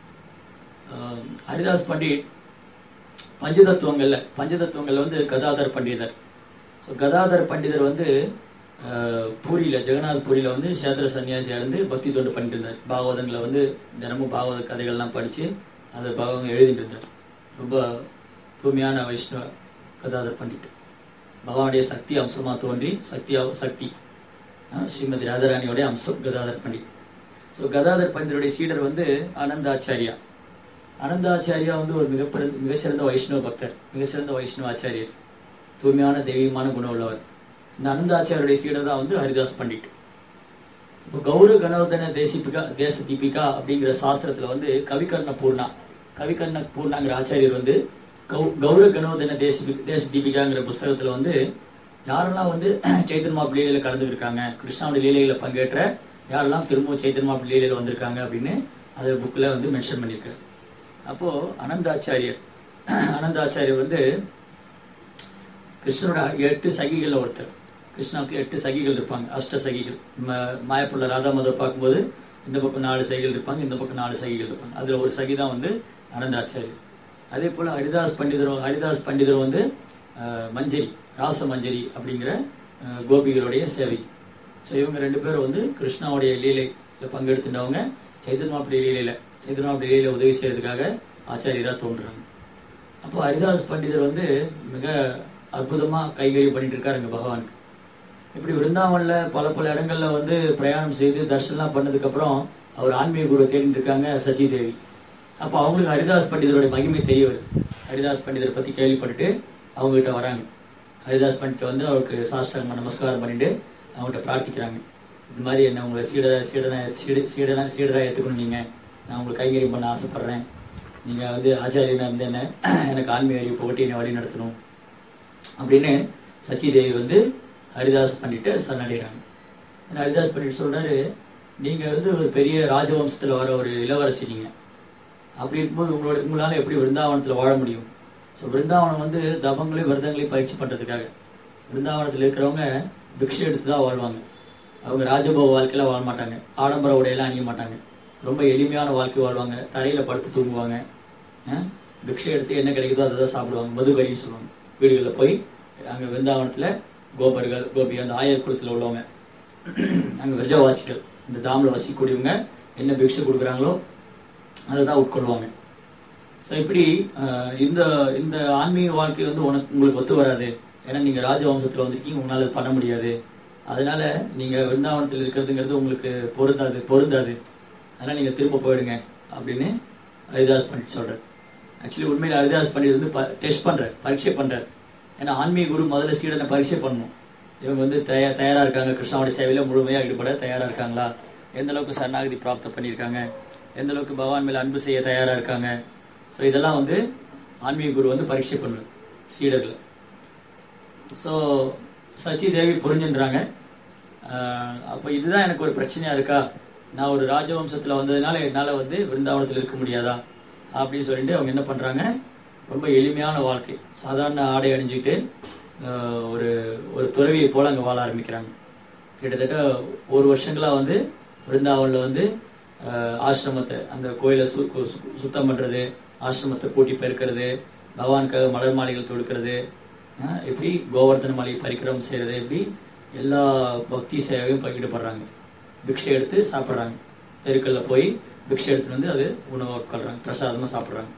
Speaker 1: அஹ், ஹரிதாஸ் பண்டிட் பஞ்சதத்துவங்கள்ல பஞ்சதத்துவங்கள்ல வந்து கதாதர் பண்டிதர் ஸோ கதாதர் பண்டிதர் வந்து அஹ், பூரியில ஜெகநாத் பூரியில வந்து சேத்திர சன்னியாசியா இருந்து பக்தி தொண்டு பண்ணிட்டு இருந்தார் பாகவதங்களை வந்து தினமும் பாகவத கதைகள்லாம் படிச்சு அதை பாகவதம் எழுதிட்டு இருந்தார் ரொம்ப தூய்மையான வைஷ்ணவ கதாதர் பண்டிட் பகவானுடைய சக்தி அம்சமா தோன்றி சக்தி சக்தி அஹ், ஸ்ரீமதி ராதாராணியோடைய அம்சம் கதாதர் பண்டிட் ஸோ கதாதர் பண்டிதருடைய சீடர் வந்து ஆனந்தாச்சாரியா ஆனந்தாச்சாரியா வந்து ஒரு மிகப்பெரிய மிகச்சிறந்த வைஷ்ணவ பக்தர் மிகச்சிறந்த வைஷ்ணவ ஆச்சாரியர் தூய்மையான தெய்வீகமான குணம் உள்ளவர் இந்த அனந்தாச்சாரியுடைய சீடர் தான் வந்து ஹரிதாஸ் பண்டிட் இப்போ கௌர கணவர்தன தேசிபிகா தேச தீபிகா அப்படிங்கிற சாஸ்திரத்துல வந்து கவிகர்ண பூர்ணா கவிகர்ண பூர்ணாங்கிற ஆச்சாரியர் வந்து கௌ- கௌர கணவர்தன தேசி தேச தீபிகாங்கிற புஸ்தகத்துல வந்து யாரெல்லாம் வந்து சைத்தன்மா லீலையில கலந்துருக்காங்க கிருஷ்ணாவுடைய லீலையில பங்கேற்ற யாரெல்லாம் திரும்பவும் சைத்தன்மா லீலையில வந்திருக்காங்க அப்படின்னு அது புக்ல வந்து மென்ஷன் பண்ணியிருக்காரு அப்போ அனந்தாச்சாரியர் அனந்தாச்சாரியர் வந்து கிருஷ்ணனோட எட்டு சகிகள்ல ஒருத்தர் கிருஷ்ணாவுக்கு எட்டு சகிகள் இருப்பாங்க அஷ்ட சகிகள் ம- மாயப்புள்ள ராதா மதர் பார்க்கும்போது இந்த பக்கம் நாலு சகிகள் இருப்பாங்க இந்த பக்கம் நாலு சகிகள் இருப்பாங்க அதுல ஒரு சகி தான் வந்து அனந்தாச்சாரியர் அதே போல ஹரிதாஸ் பண்டிதரும் ஹரிதாஸ் பண்டிதரும் வந்து அஹ், மஞ்சரி ராச மஞ்சரி அப்படிங்கிற அஹ், கோபிகளுடைய சேவை ஸோ இவங்க ரெண்டு பேரும் வந்து கிருஷ்ணாவுடைய லீலையில பங்கெடுத்துட்டவங்க சைதன்மாப்படி லீலையில சைதன்மாப்படி லீலையில உதவி செய்யறதுக்காக ஆச்சாரியரா தோன்றுறாங்க அப்போ ஹரிதாஸ் பண்டிதர் வந்து மிக அற்புதமா கைகறி பண்ணிட்டு இருக்காருங்க பகவானுக்கு இப்படி விருந்தாவன்ல பல பல இடங்கள்ல வந்து பிரயாணம் செய்து தர்ஷன்லாம் பண்ணதுக்கு அப்புறம் அவர் ஆன்மீக குருவை தேடிட்டு இருக்காங்க சச்சி தேவி அப்போ அவங்களுக்கு ஹரிதாஸ் பண்டிதருடைய மகிமை தெரிய வருது ஹரிதாஸ் பண்டிதரை பத்தி கேள்விப்பட்டுட்டு அவங்க கிட்ட வராங்க ஹரிதாஸ் பண்டிட் வந்து அவருக்கு சாஷ்டாங்க நமஸ்காரம் பண்ணிட்டு அவங்ககிட்ட பிரார்த்திக்கிறாங்க இது மாதிரி என்ன உங்களை சீடர சீடனா சீட சீடனா சீடரா ஏத்துக்கணும் நீங்க நான் உங்களுக்கு கைங்கரியம் பண்ண ஆசைப்படுறேன் நீங்க வந்து ஆச்சாரியனா இருந்து என்ன எனக்கு ஆன்மீக அறிவு புகட்டி என்னை வழி நடத்தணும் அப்படின்னு சச்சி தேவி வந்து ஹரிதாஸ் பண்ணிட்டு சரணடைகிறாங்க ஆனா ஹரிதாஸ் பண்ணிட்டு சொல்றாரு நீங்க வந்து ஒரு பெரிய ராஜவம்சத்துல வர ஒரு இளவரசி நீங்க அப்படி இருக்கும்போது உங்களோட உங்களால எப்படி விருந்தாவனத்துல வாழ முடியும் ஸோ விருந்தாவனம் வந்து தபங்களையும் விரதங்களையும் பயிற்சி பண்றதுக்காக விருந்தாவனத்துல இருக்கிறவங்க பிக்ஷை எடுத்து தான் வாழ்வாங்க அவங்க ராஜபோக வாழ்க்கையில வாழ மாட்டாங்க ஆடம்பர உடையெல்லாம் அணிய மாட்டாங்க ரொம்ப எளிமையான வாழ்க்கை வாழ்வாங்க தரையில படுத்து தூங்குவாங்க அஹ் பிக்ஷை எடுத்து என்ன கிடைக்குதோ அதை தான் சாப்பிடுவாங்க மதுகரின்னு சொல்லுவாங்க வீடுகளில் போய் அங்க விருந்தாவனத்துல கோபர்கள் கோபி அந்த ஆயர் குலத்துல உள்ளவங்க அங்க விரஜவாசிகள் இந்த தாமில் வசிக்கக்கூடியவங்க என்ன பிக்ஷை கொடுக்குறாங்களோ அதை தான் உட்கொள்வாங்க ஸோ இப்படி அஹ், இந்த இந்த ஆன்மீக வாழ்க்கை வந்து உனக்கு உங்களுக்கு ஒத்து வராது ஏன்னா நீங்க ராஜவம்சத்துல வந்திருக்கீங்க உங்களால இது பண்ண முடியாது அதனால நீங்க விருந்தாவனத்தில் இருக்கிறதுங்கிறது உங்களுக்கு பொருந்தாது பொருந்தாது அதனால நீங்க திரும்ப போயிடுங்க அப்படின்னு ஹரிதாஸ் பண்டிட் சொல்றாரு ஆக்சுவலி உண்மையில ஹரிதாஸ் பண்டிட் வந்து டெஸ்ட் பண்றாரு பரீட்சை பண்றாரு ஏன்னா ஆன்மீக குரு முதல்ல சீடனை பரீட்சை பண்ணணும் இவங்க வந்து தயா தயாரா இருக்காங்க கிருஷ்ணாவுடைய சேவையில முழுமையா ஈடுபட தயாரா இருக்காங்களா எந்த அளவுக்கு சரணாகதி பிராப்தம் பண்ணியிருக்காங்க எந்த அளவுக்கு பகவான் மேல அன்பு செய்ய தயாரா இருக்காங்க ஸோ இதெல்லாம் வந்து ஆன்மீக குரு வந்து பரீட்சை பண்றாரு சீடர்களை ஸோ சச்சி தேவி புரிஞ்சுன்றாங்க ஆஹ் அப்போ இதுதான் எனக்கு ஒரு பிரச்சனையா இருக்கா நான் ஒரு ராஜவம்சத்துல வந்ததுனால என்னால வந்து விருந்தாவனத்தில் இருக்க முடியாதா அப்படின்னு சொல்லிட்டு அவங்க என்ன பண்றாங்க ரொம்ப எளிமையான வாழ்க்கை சாதாரண ஆடை அணிஞ்சுக்கிட்டு ஆஹ் ஒரு ஒரு துறவியை போல அங்க வாழ ஆரம்பிக்கிறாங்க கிட்டத்தட்ட ஒரு வருஷங்களா வந்து விருந்தாவன்ல வந்து ஆஹ் ஆசிரமத்தை அந்த கோயிலை சு- சு- சுத்தம் பண்றது ஆசிரமத்தை கூட்டி பெருக்கிறது பகவானுக்காக மலர் மாலைகள் தொடுக்கிறது ஆஹ் இப்படி கோவர்த்தன மலையை பரிக்கிரமம் செய்யறது இப்படி எல்லா பக்தி சேவையும் பகிடப்படுறாங்க பிக்ஷை எடுத்து சாப்பிட்றாங்க தெருக்கல்ல போய் பிக்ஷை எடுத்துட்டு வந்து அது உணவு உட்கொள்றாங்க பிரசாதமா சாப்பிட்றாங்க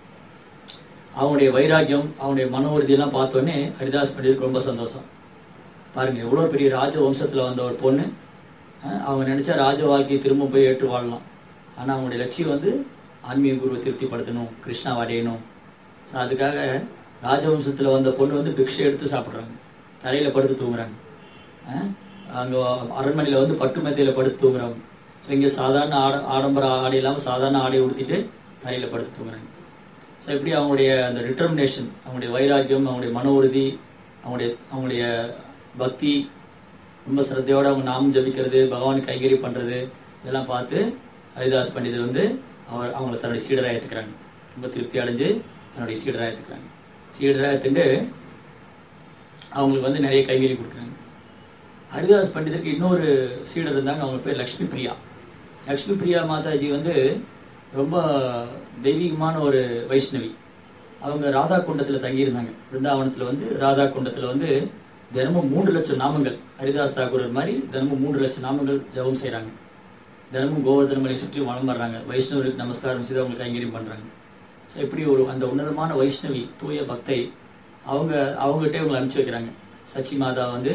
Speaker 1: அவனுடைய வைராக்கியம் அவனுடைய மன உறுதியெல்லாம் பார்த்தோன்னே ஹரிதாஸ் பண்டிதருக்கு ரொம்ப சந்தோஷம் பாருங்க எவ்வளவு பெரிய ராஜ வம்சத்துல வந்த ஒரு பொண்ணு அஹ், அவங்க நினைச்சா ராஜ வாழ்க்கையை திரும்ப போய் ஏற்று வாழலாம் ஆனா அவங்களுடைய லட்சியம் வந்து ஆன்மீக குருவை திருப்திப்படுத்தணும் கிருஷ்ணாவை அடையணும் So, அதுக்காக ராஜவம்சத்துல வந்த பொண்ணு வந்து பிக்ஷை எடுத்து சாப்பிடுறாங்க தரையில படுத்து தூங்குறாங்க அஹ், அங்க அரண்மனையில வந்து பட்டு மெத்தையில படுத்து தூங்குறாங்க ஸோ இங்க சாதாரண ஆட ஆடம்பர ஆடை இல்லாம சாதாரண ஆடை உடுத்திட்டு தரையில படுத்து தூங்குறாங்க ஸோ இப்படி அவங்களுடைய அந்த டிட்டர்மினேஷன் அவங்களுடைய வைராக்கியம் அவங்களுடைய மன உறுதி அவங்களுடைய அவங்களுடைய பக்தி ரொம்ப சிரத்தையோட அவங்க நாமம் ஜபிக்கிறது பகவானுக்கு கைங்கறி பண்றது இதெல்லாம் பார்த்து ஹரிதாஸ் பண்டிதர் வந்து அவர் அவங்கள தன்னுடைய சீடராக ஏற்றுக்கிறாங்க ரொம்ப திருப்தி அடைஞ்சு தன்னுடைய சீடராக ஏற்றுக்கிறாங்க சீடராக ஏற்றுட்டு அவங்களுக்கு வந்து நிறைய கைங்கறி கொடுக்குறாங்க ஹரிதாஸ் பண்டிதருக்கு இன்னொரு சீடர் இருந்தாங்க அவங்க பேர் லக்ஷ்மி பிரியா லக்ஷ்மி பிரியா மாதாஜி வந்து ரொம்ப தெய்வீகமான ஒரு வைஷ்ணவி அவங்க ராதா குண்டத்தில் தங்கியிருந்தாங்க பிருந்தாவனத்தில் வந்து ராதா குண்டத்தில் வந்து தினமும் மூன்று லட்சம் நாமங்கள் ஹரிதாஸ் தாக்கூரர் மாதிரி தினமும் மூன்று லட்சம் நாமங்கள் ஜபம் செய்கிறாங்க தினமும் கோவர்தன மலை சுற்றி வளம் வர்றாங்க வைஷ்ணவருக்கு நமஸ்காரம் செய்து அவங்களுக்கு கைங்கரியம் பண்ணுறாங்க ஸோ இப்படி ஒரு அந்த உன்னதமான வைஷ்ணவி தூய பக்தை அவங்க அவங்ககிட்ட இவங்களை அனுப்பிச்சு வைக்கிறாங்க சச்சி மாதா வந்து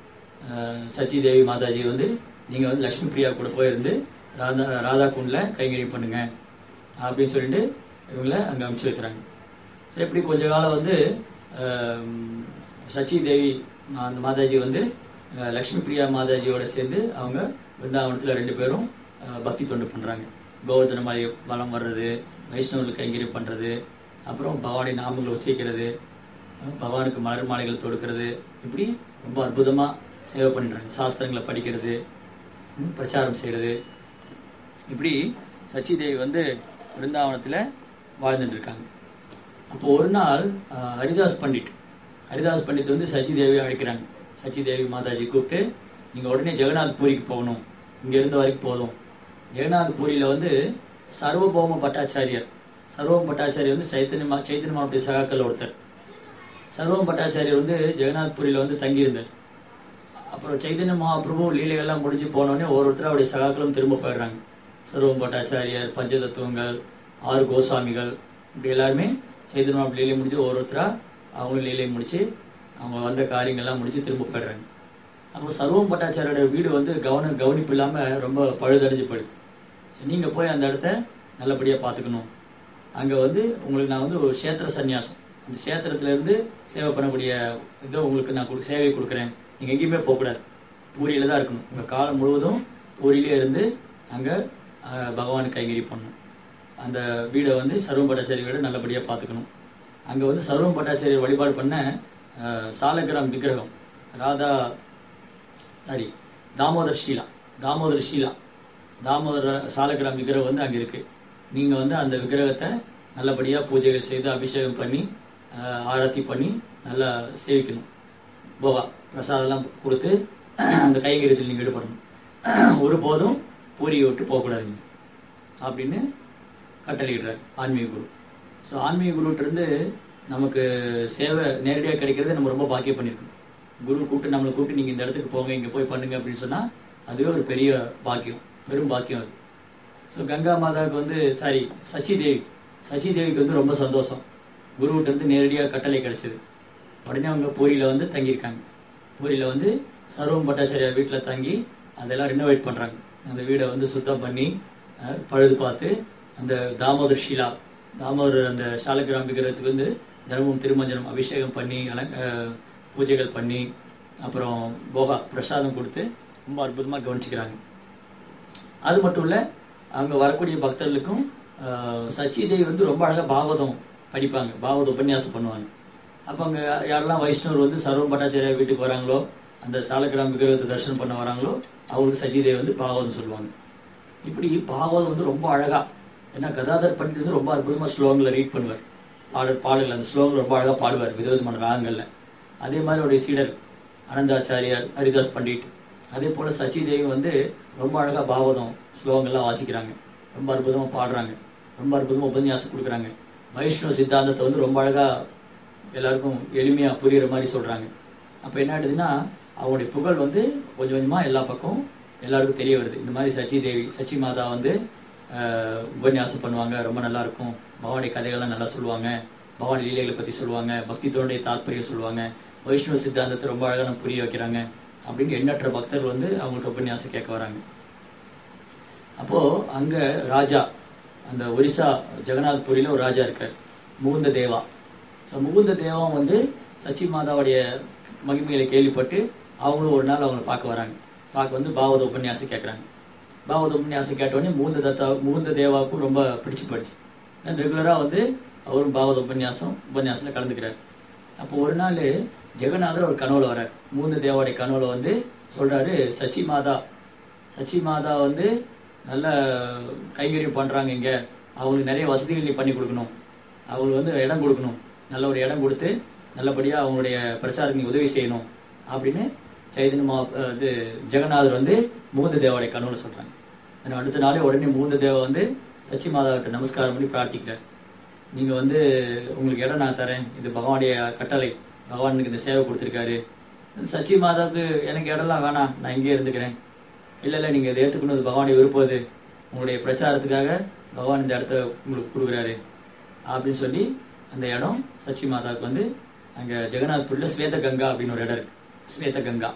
Speaker 1: அஹ், சச்சி தேவி மாதாஜி வந்து நீங்கள் வந்து லக்ஷ்மி பிரியா கூட போயிருந்து ராதா ராதா குண்டில் கைங்கரியம் பண்ணுங்க அப்படின்னு சொல்லிட்டு இவங்களை அங்கே அனுப்பிச்சு வைக்கிறாங்க ஸோ இப்படி கொஞ்ச காலம் வந்து அஹ், சச்சி தேவி அந்த மாதாஜி வந்து அஹ், லக்ஷ்மி பிரியா மாதாஜியோட சேர்ந்து அவங்க பிருந்தாவனத்தில் ரெண்டு பேரும் அஹ், பக்தி தொண்டு பண்ணுறாங்க கோவர்தன மலை வளம் வர்றது வைஷ்ணவர்களுக்கு கைங்கரியம் பண்ணுறது அப்புறம் பவானி நாமங்களை உச்சரிக்கிறது அஹ், பகவானுக்கு மலர் மாலைகள் தொடுக்கிறது இப்படி ரொம்ப அற்புதமாக சேவை பண்ணிடுறாங்க சாஸ்திரங்களை படிக்கிறது ம், பிரச்சாரம் செய்கிறது இப்படி சச்சி தேவி வந்து பிருந்தாவனத்தில் வாழ்ந்துட்டு இருக்காங்க அப்போ ஒரு நாள் அஹ், ஹரிதாஸ் பண்டிட் ஹரிதாஸ் பண்டிட் வந்து சச்சி தேவியை அழைக்கிறாங்க சச்சி தேவி மாதாஜி கூப்பிட்டு நீங்கள் உடனே ஜெகநாத் பூரிக்கு போகணும் இங்கே இருந்த வரைக்கும் போதும் ஜெகநாத் பூரியில் வந்து சர்வபௌம பட்டாச்சாரியர் சர்வபௌம பட்டாச்சாரியர் வந்து சைத்தன்ய மா- சைத்தன்ய மாவட்ட சகாக்கள் ஒருத்தர் சர்வம் பட்டாச்சாரியர் வந்து ஜெகநாத்புரியில் வந்து தங்கியிருந்தார் அப்புறம் சைதன்ய மகாபிரபு லீலைகள்லாம் முடிஞ்சு போனோடனே ஒவ்வொருத்தரும் அவருடைய சகாக்களும் திரும்ப போயிடுறாங்க சர்வம் பட்டாச்சாரியர் பஞ்சதத்துவங்கள் ஆறு கோஸ்வாமிகள் இப்படி எல்லாருமே சைதன்ய மகாபிரபு லீலை முடிஞ்சு ஒவ்வொருத்தரா அவங்களும் லீலை முடிச்சு அவங்க வந்த காரியங்கள்லாம் முடிச்சு திரும்ப போயிடுறாங்க அப்போ சர்வம் பட்டாச்சாரியோட வீடு வந்து கவன கவனிப்பு இல்லாமல் ரொம்ப பழுதடைஞ்சு போயிடுது சரி நீங்கள் போய் அந்த இடத்த நல்லபடியாக பார்த்துக்கணும் அங்கே வந்து உங்களுக்கு நான் வந்து ஒரு சேத்திர சந்நியாசம் அந்த சேத்திரத்துல இருந்து சேவை பண்ணக்கூடிய இதை உங்களுக்கு நான் கொடு- சேவை கொடுக்குறேன் நீங்கள் எங்கேயுமே போகக்கூடாது பூரியில தான் இருக்கணும் உங்கள் காலம் முழுவதும் பூரியிலே இருந்து அங்கே பகவானுக்கு கைங்கரி பண்ணணும் அந்த வீடை வந்து சர்வம் பட்டாச்சாரி வீடை நல்லபடியாக பார்த்துக்கணும் அங்கே வந்து சர்வம் பட்டாச்சாரியர் வழிபாடு பண்ண அஹ், சாலக்கிராம் விக்கிரகம் ராதா சாரி தாமோதர் ஷீலா தாமோதர் ஷீலா தாமோதர சாலக்கிராம் விக்கிரகம் வந்து அங்கே இருக்கு நீங்கள் வந்து அந்த விக்கிரகத்தை நல்லபடியாக பூஜைகள் செய்து அபிஷேகம் பண்ணி ஆஹ், ஆரத்தி பண்ணி நல்லா சேவிக்கணும் போகா பிரசாதம்லாம் கொடுத்து அந்த கைங்கரியத்தில் நீங்கள் ஈடுபடணும் ஒருபோதும் பூரியை விட்டு போகக்கூடாதுங்க அப்படின்னு கட்டளையிடுறார் ஆன்மீக குரு ஸோ ஆன்மீக குருட்ட இருந்து நமக்கு சேவை நேரடியாக கிடைக்கிறது நம்ம ரொம்ப பாக்கியம் பண்ணியிருக்கோம் குரு கூப்பிட்டு நம்மளை கூப்பிட்டு நீங்கள் இந்த இடத்துக்கு போங்க இங்கே போய் பண்ணுங்க அப்படின்னு சொன்னால் அதுவே ஒரு பெரிய பாக்கியம் பெரும் பாக்கியம் அது ஸோ கங்கா மாதாவுக்கு வந்து சாரி சச்சி தேவி சச்சி தேவிக்கு வந்து ரொம்ப சந்தோஷம் குருவிட்ட இருந்து நேரடியாக கட்டளை கிடைச்சது உடனே அவங்க பூரியில் வந்து தங்கியிருக்காங்க பூரியில் வந்து சர்வம் பட்டாச்சாரியார் வீட்டில் தங்கி அதெல்லாம் ரினோவேட் பண்ணுறாங்க அந்த வீடை வந்து சுத்தம் பண்ணி அஹ், பழுது பார்த்து அந்த தாமோதர் ஷீலா தாமோதர் அந்த சாலக்கிராம் விக்கிரகத்துக்கு வந்து தினமும் திருமஞ்சனம் அபிஷேகம் பண்ணி அலங் அஹ், பூஜைகள் பண்ணி அப்புறம் போகா பிரசாதம் கொடுத்து ரொம்ப அற்புதமாக கவனிச்சுக்கிறாங்க அது மட்டும் இல்லை அவங்க வரக்கூடிய பக்தர்களுக்கும் ஆஹ், சச்சி தேவி வந்து ரொம்ப அழகாக பாகவதம் படிப்பாங்க பாகவத உபன்யாசம் பண்ணுவாங்க அப்போ அங்கே யாரெல்லாம் வைஷ்ணவர் வந்து சர்வம் பட்டாச்சாரியா வீட்டுக்கு வராங்களோ அந்த சாலக்கிராம் விக்கிரகத்தை தரிசனம் பண்ண வராங்களோ அவங்களுக்கு சச்சி தேவி வந்து பாகவதம் சொல்லுவாங்க இப்படி பாகவதம் வந்து ரொம்ப அழகா ஏன்னா கதாதர் பண்டிதர் ரொம்ப அற்புதமாக ஸ்லோகங்களை ரீட் பண்ணுவார் பாடல் பாடல் அந்த ஸ்லோகங்கள் ரொம்ப அழகாக பாடுவார் விதவிதமான ராகங்களில் அதே மாதிரி அவருடைய சீடர் அனந்தாச்சாரியார் ஹரிதாஸ் பண்டிட் அதே போல சச்சி தேவி வந்து ரொம்ப அழகா பாவதம் ஸ்லோகங்கள்லாம் வாசிக்கிறாங்க ரொம்ப அற்புதமா பாடுறாங்க ரொம்ப அற்புதமா உபன்யாசம் கொடுக்குறாங்க வைஷ்ணவ சித்தாந்தத்தை வந்து ரொம்ப அழகா எல்லாருக்கும் எளிமையா புரியுற மாதிரி சொல்றாங்க அப்ப என்ன ஆயிடுதுன்னா அவங்களுடைய புகழ் வந்து கொஞ்சம் கொஞ்சமா எல்லா பக்கம் எல்லாருக்கும் தெரிய வருது இந்த மாதிரி சச்சி தேவி சச்சி மாதா வந்து ஆஹ், உபன்யாசம் பண்ணுவாங்க ரொம்ப நல்லா இருக்கும் பவானி கதைகள்லாம் நல்லா சொல்லுவாங்க பவானி லீலைகளை பத்தி சொல்லுவாங்க பக்தி தோடைய தாத்பரியம் சொல்லுவாங்க வைஷ்ணவ சித்தாந்தத்தை ரொம்ப அழகா நம்ம புரிய வைக்கிறாங்க அப்படின்னு எண்ணற்ற பக்தர்கள் வந்து அவங்கள்ட்ட உபன்யாசம் கேட்க வராங்க அப்போ அங்க ராஜா அந்த ஒரிசா ஜெகநாத்புரியில ஒரு ராஜா இருக்கார் முகுந்த தேவா ஸோ முகுந்த தேவம் வந்து சச்சி மாதாவுடைய மகிமைகளை கேள்விப்பட்டு அவங்களும் ஒரு நாள் அவங்கள பார்க்க வராங்க பார்க்க வந்து பாவத உபன்யாசம் கேட்குறாங்க பாவத உபன்யாசம் கேட்டோடனே முகுந்த தத்தா முகுந்த தேவாவுக்கும் ரொம்ப பிடிச்சு போயிடுச்சு ரெகுலராக வந்து அவரும் பாகவத உபன்யாசம் உபன்யாசத்தில் கலந்துக்கிறார் அப்போ ஒரு நாள் ஜெகநாதர் ஒரு கனவுல வரார் மூந்து தேவாடைய கனவுல வந்து சொல்றாரு சச்சி மாதா சச்சி மாதா வந்து நல்ல கைங்கரியம் பண்றாங்க இங்க அவங்களுக்கு நிறைய வசதிகள் நீ பண்ணி கொடுக்கணும் அவங்களுக்கு வந்து இடம் கொடுக்கணும் நல்ல ஒரு இடம் கொடுத்து நல்லபடியா அவங்களுடைய பிரச்சாரத்துக்கு நீ உதவி செய்யணும் அப்படின்னு சைதன்ய மா அஹ் இது ஜெகநாதர் வந்து மூந்த தேவாடைய கனவுல சொல்றாங்க ஆனா அடுத்த நாளே உடனே மூந்த தேவா வந்து சச்சி மாதாவிட்ட நமஸ்காரம் பண்ணி பிரார்த்திக்கிறார் நீங்க வந்து உங்களுக்கு இடம் நான் தரேன் இது பகவானுடைய கட்டளை பகவானுக்கு இந்த சேவை கொடுத்துருக்காரு சச்சி மாதாவுக்கு எனக்கு இடம்லாம் வேணாம் நான் இங்கேயே இருந்துக்கிறேன் இல்லை இல்லை நீங்கள் இதை ஏற்றுக்கணும் இது பகவானுடைய விருப்பம் இது உங்களுடைய பிரச்சாரத்துக்காக பகவான் இந்த இடத்த உங்களுக்கு கொடுக்குறாரு அப்படின்னு சொல்லி அந்த இடம் சச்சி மாதாவுக்கு வந்து அங்கே ஜெகநாத்பூரில் ஸ்வேத கங்கா அப்படின்னு ஒரு இடம் இருக்கு ஸ்வேத கங்கா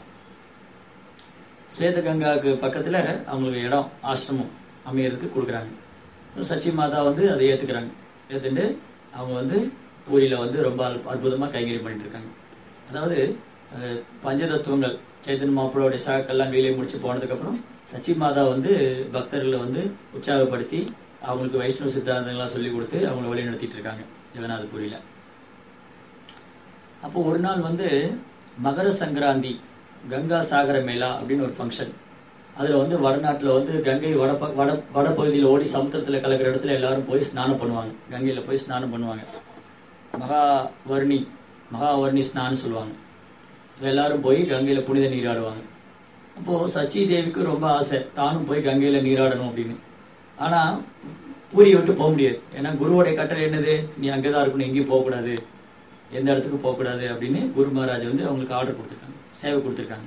Speaker 1: ஸ்வேத கங்காவுக்கு பக்கத்தில் அவங்களுக்கு இடம் ஆசிரமம் அமையறதுக்கு கொடுக்குறாங்க ஸோ சச்சி மாதா வந்து அதை ஏற்றுக்கிறாங்க ஏற்றுட்டு அவங்க வந்து பூரியில் வந்து ரொம்ப அற்புதமாக கைங்கரியம் பண்ணிட்டு இருக்காங்க அதாவது அஹ், பஞ்சதத்துவங்கள் சைத்தன்ய மாப்பிளோடைய சாக்கெல்லாம் வேலையை முடிச்சு போனதுக்கப்புறம் சச்சி மாதா வந்து பக்தர்களை வந்து உற்சாகப்படுத்தி அவங்களுக்கு வைஷ்ணவ சித்தாந்தங்கள்லாம் சொல்லி கொடுத்து அவங்கள வழி நடத்திட்டு இருக்காங்க ஜெகநாதபுரியில் அப்போ ஒரு நாள் வந்து மகர சங்கராந்தி கங்கா சாகர மேளா அப்படின்னு ஒரு ஃபங்க்ஷன் அதில் வந்து வடநாட்டில் வந்து கங்கை வட ப- வட வடபகுதியில் ஓடி சமுத்திரத்தில் கலக்கிற இடத்துல எல்லாரும் போய் ஸ்நானம் பண்ணுவாங்க கங்கையில் போய் ஸ்நானம் பண்ணுவாங்க மகாவர்ணி மகாவர்ணி ஸ்நானம் சொல்லுவாங்க எல்லாரும் போய் கங்கையில் புனித நீராடுவாங்க அப்போது சச்சி தேவிக்கு ரொம்ப ஆசை தானும் போய் கங்கையில் நீராடணும் அப்படின்னு ஆனால் பூரியை விட்டு போக முடியாது ஏன்னா குருவோடைய கட்டளை என்னது நீ அங்கே தான் இருக்கணும் எங்கேயும் போகக்கூடாது எந்த இடத்துக்கும் போகக்கூடாது அப்படின்னு குரு மகாராஜ் வந்து அவங்களுக்கு ஆர்டர் கொடுத்துருக்காங்க சேவை கொடுத்துருக்காங்க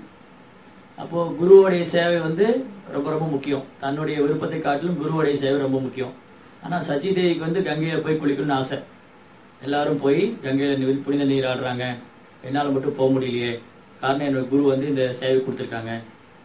Speaker 1: அப்போ குருவோடைய சேவை வந்து ரொம்ப ரொம்ப முக்கியம் தன்னுடைய விருப்பத்தை காட்டிலும் குருவோடைய சேவை ரொம்ப முக்கியம் ஆனா சச்சி தேவிக்கு வந்து கங்கையில போய் குளிக்கணும்னு ஆசை எல்லாரும் போய் கங்கையில நீ- புனித நீர் ஆடுறாங்க என்னால மட்டும் போக முடியலையே காரணம் என்னோட குரு வந்து இந்த சேவை கொடுத்துருக்காங்க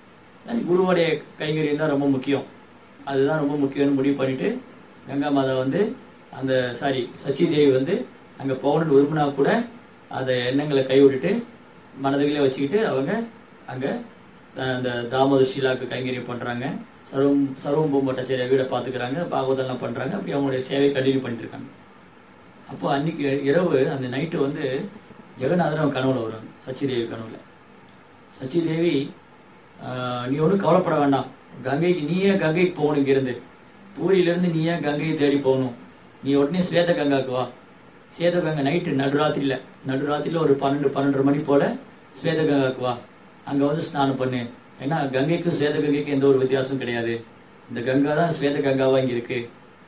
Speaker 1: குருவோடைய கைங்கரியம் தான் ரொம்ப முக்கியம் அதுதான் ரொம்ப முக்கியம்னு முடிவு பண்ணிட்டு கங்கா மாதா வந்து அந்த சாரி சச்சி தேவி வந்து அங்க போகணும்னு விரும்பினா கூட அந்த எண்ணங்களை கைவிட்டுட்டு மனதிலே வச்சுக்கிட்டு அவங்க அங்க அஹ், அந்த தாமோதர் ஷீலாக்கு கைங்கரியம் பண்றாங்க சர்வம் சர்வம் பூம்பட்டாச்சாரிய வீடை பாத்துக்கிறாங்க பாகவதெல்லாம் பண்றாங்க அப்படி அவங்களுடைய சேவை கண்டினியூ பண்ணிட்டு இருக்காங்க அப்போ அன்னைக்கு இரவு அந்த நைட்டு வந்து ஜெகநாதர் அவன் கனவுல வருவாங்க சச்சி தேவி கனவுல சச்சி தேவி ஆஹ், நீ ஒன்றும் கவலைப்பட வேண்டாம் கங்கைக்கு நீயே கங்கைக்கு போகணும் இங்கிருந்து பூரியிலிருந்து நீ ஏன் கங்கையை தேடி போகணும் நீ உடனே ஸ்வேத கங்காக்கு வா ஸ்வேத கங்கை நைட்டு நடுராத்திரியில நடுராத்திரியில ஒரு பன்னெண்டு பன்னெண்டரை மணி போல ஸ்வேத கங்காக்கு வா அங்க வந்து ஸ்நானம் பண்ணு ஏன்னா கங்கைக்கும் ஸ்வேத கங்கைக்கும் எந்த ஒரு வித்தியாசமும் கிடையாது இந்த கங்கா தான் ஸ்வேத கங்காவா இங்க இருக்கு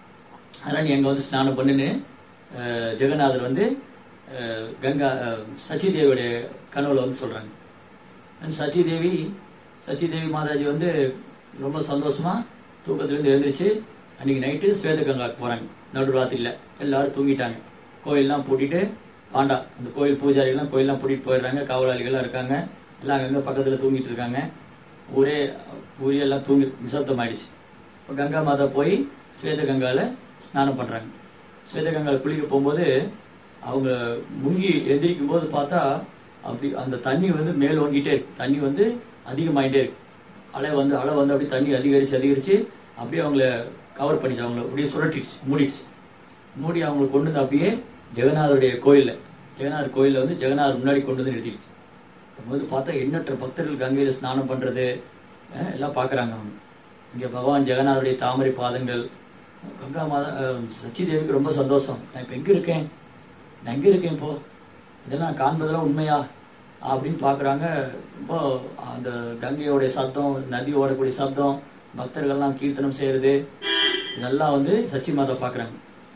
Speaker 1: அதனால நீ அங்க வந்து ஸ்நானம் பண்ணுன்னு அஹ், ஜெகநாதர் வந்து அஹ், கங்கா அஹ், சச்சி தேவியோடைய கனவுல வந்து சொல்றாங்க அண்ட் சச்சி தேவி சச்சி தேவி மாதாஜி வந்து ரொம்ப சந்தோஷமா தூக்கத்திலேருந்து எழுந்திரிச்சு அன்னைக்கு நைட்டு ஸ்வேத கங்காக்கு போறாங்க நடு ராத்திரில எல்லாரும் தூங்கிட்டாங்க கோயிலெல்லாம் பூட்டிட்டு பாண்டா அந்த கோயில் பூஜாரிகள்லாம் கோயிலெல்லாம் பூட்டிட்டு போயிடுறாங்க காவலாளிகள்லாம் இருக்காங்க எல்லாம் அங்கங்க பக்கத்துல தூங்கிட்டு இருக்காங்க ஊரே ஊரே எல்லாம் தூங்கி நிசப்தம் ஆயிடுச்சு இப்போ கங்கா மாதா போய் ஸ்வேத கங்கால ஸ்நானம் பண்றாங்க ஸ்வேத கங்கால குளிக்க போகும்போது அவங்க முங்கி எந்திரிக்கும் போது பார்த்தா அப்படி அந்த தண்ணி வந்து மேல் ஓங்கிட்டே இருக்கு தண்ணி வந்து அதிகமாயிட்டே இருக்கு அலை வந்து அலை வந்து அப்படியே தண்ணி அதிகரிச்சு அதிகரிச்சு அப்படியே அவங்கள கவர் பண்ணிச்சு அவங்கள அப்படியே சுரட்டிடுச்சு மூடிடுச்சு மூடி அவங்களை கொண்டு வந்து அப்படியே ஜெகநாதருடைய கோயில்ல ஜெகநாதர் கோயில்ல வந்து ஜெகநாதர் முன்னாடி கொண்டு வந்து நிறுத்திடுச்சு போது பார்த்தா எண்ணற்ற பக்தர்கள் கங்கையில ஸ்நானம் பண்றது அஹ், எல்லாம் பார்க்கறாங்க அவங்க இங்க பகவான் ஜெகநாதருடைய தாமரை பாதங்கள் கங்கா மாதா அஹ், சச்சி தேவிக்கு ரொம்ப சந்தோஷம் நான் இப்ப எங்க இருக்கேன் நான் எங்க இருக்கேன் இப்போ இதெல்லாம் காண்பதெல்லாம் உண்மையா அப்படின்னு பார்க்கறாங்க ரொம்ப அந்த கங்கையோடைய சத்தம் நதி ஓடக்கூடிய சத்தம் பக்தர்கள்லாம் கீர்த்தனம் செய்யறது இதெல்லாம் வந்து சச்சி மாதா பார்க்கறாங்க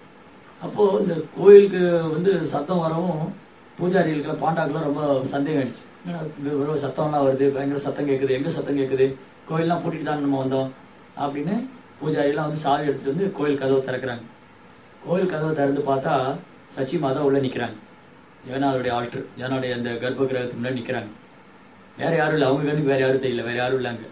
Speaker 1: அப்போ இந்த கோயிலுக்கு வந்து சத்தம் வரவும் பூஜாரிகளுக்கெல்லாம் பாண்டாக்கெல்லாம் ரொம்ப சந்தேகம் ஆயிடுச்சு என்னடா இங்க வெறும் சத்தம்லாம் வருது பயங்கர சத்தம் கேட்குது எங்க சத்தம் கேட்குது கோயிலெல்லாம் பூட்டிட்டு தானே நம்ம வந்தோம் அப்படின்னு பூஜாரிலாம் வந்து சாவி எடுத்துட்டு வந்து கோயில் கதவை திறக்கிறாங்க கோயில் கதவை திறந்து பார்த்தா சச்சி மாதா உள்ள நிக்கிறாங்க ஜெகநாதருடைய ஆல்டர் ஜெகநாடைய அந்த கர்ப்ப கிரகத்துக்கு முன்னாடி நிக்கிறாங்க வேற யாரும் இல்லை அவங்க கண்ணுக்கு வேற யாரும் தெரியல வேற யாரும் இல்லைங்க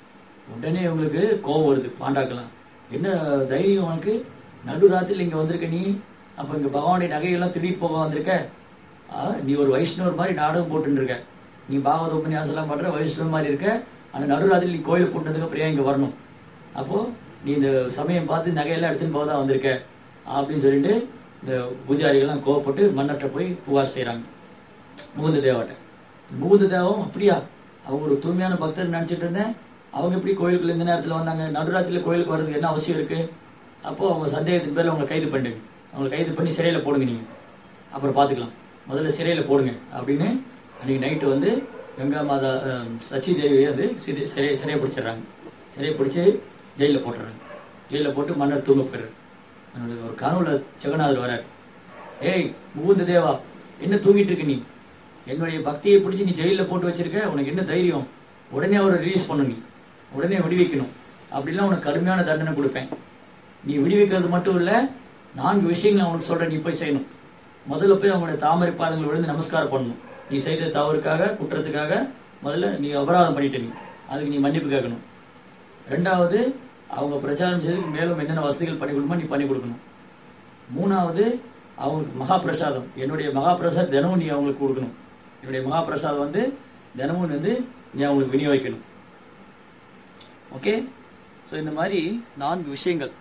Speaker 1: உடனே இவங்களுக்கு கோபம் வருது பாண்டாக்கலாம் என்ன தைரியம் உனக்கு நடுராத்திரில இங்க வந்திருக்க நீ அப்ப இங்க பகவானுடைய நகையெல்லாம் திருடிட்டு போக வந்திருக்க ஆ, நீ ஒரு வைஷ்ணவர் மாதிரி நாடகம் போட்டுன்னு இருக்க நீ பாகவத உபன்யாசம் எல்லாம் பண்ற வைஷ்ணவர் மாதிரி இருக்க ஆனா நடுராத்திரி நீ கோயில் போட்டதுக்கு அப்புறம் ஏன் இங்க வரணும் அப்போ நீ இந்த சமயம் பார்த்து நகையெல்லாம் எடுத்துன்னு போக தான் வந்திருக்க அப்படின்னு சொல்லிட்டு இந்த பூஜாரிகள்லாம் கோவப்பட்டு மன்னர்கிட்ட போய் புகார் செய்கிறாங்க முகுந்த தேவாட்ட முகுந்த தேவம் அப்படியா அவங்க ஒரு தூய்மையான பக்தர் நினைச்சிட்டு இருந்தேன் அவங்க எப்படி கோயிலுக்குள்ள இந்த நேரத்தில் வந்தாங்க நடுராத்திரியில் கோயிலுக்கு வர்றதுக்கு என்ன அவசியம் இருக்கு அப்போ அவங்க சந்தேகத்தின் பேர்ல அவங்களை கைது பண்ணுங்க அவங்களை கைது பண்ணி சிறையில் போடுங்க நீங்க அப்புறம் பார்த்துக்கலாம் முதல்ல சிறையில் போடுங்க அப்படின்னு அன்னைக்கு நைட்டு வந்து கங்கா மாதா அஹ், சச்சி தேவியை வந்து சிறை சிறை சிறையை பிடிச்சிடுறாங்க சிறையை பிடிச்சி ஜெயிலில் போட்டுறாங்க ஜெயிலில் போட்டு மன்னர் தூங்க போயிடுறாரு அவனுடைய ஒரு கனவுல ஜெகநாதர் வரார் ஏய் முகுந்த தேவா என்ன தூங்கிட்டு இருக்க நீ என்னுடைய பக்தியை பிடிச்சி நீ ஜெயிலில் போட்டு வச்சிருக்க உனக்கு என்ன தைரியம் உடனே அவரை ரிலீஸ் பண்ணு நீ உடனே விடுவிக்கணும் அப்படிலாம் உனக்கு கடுமையான தண்டனை கொடுப்பேன் நீ விடுவிக்கிறது மட்டும் இல்ல நான்கு விஷயங்களை அவனுக்கு சொல்றேன் நீ போய் செய்யணும் முதல்ல போய் அவங்களுடைய தாமரை பாதங்கள் விழுந்து நமஸ்காரம் பண்ணணும் நீ செய்த தவறுக்காக குற்றத்துக்காக முதல்ல நீ அபராதம் பண்ணிட்ட நீ அதுக்கு நீ மன்னிப்பு கேட்கணும் ரெண்டாவது அவங்க பிரச்சாரம் செய்து மேலும் என்னென்ன வசதிகள் பண்ணி கொடுக்குமோ நீ பண்ணி கொடுக்கணும் மூணாவது அவங்களுக்கு மகா பிரசாதம் என்னுடைய மகா பிரசாத் தினமும் நீ அவங்களுக்கு கொடுக்கணும் என்னுடைய மகா பிரசாதம் வந்து தினமும் வந்து நீ அவங்களுக்கு விநியோகிக்கணும் ஓகே ஸோ இந்த மாதிரி நான்கு விஷயங்கள்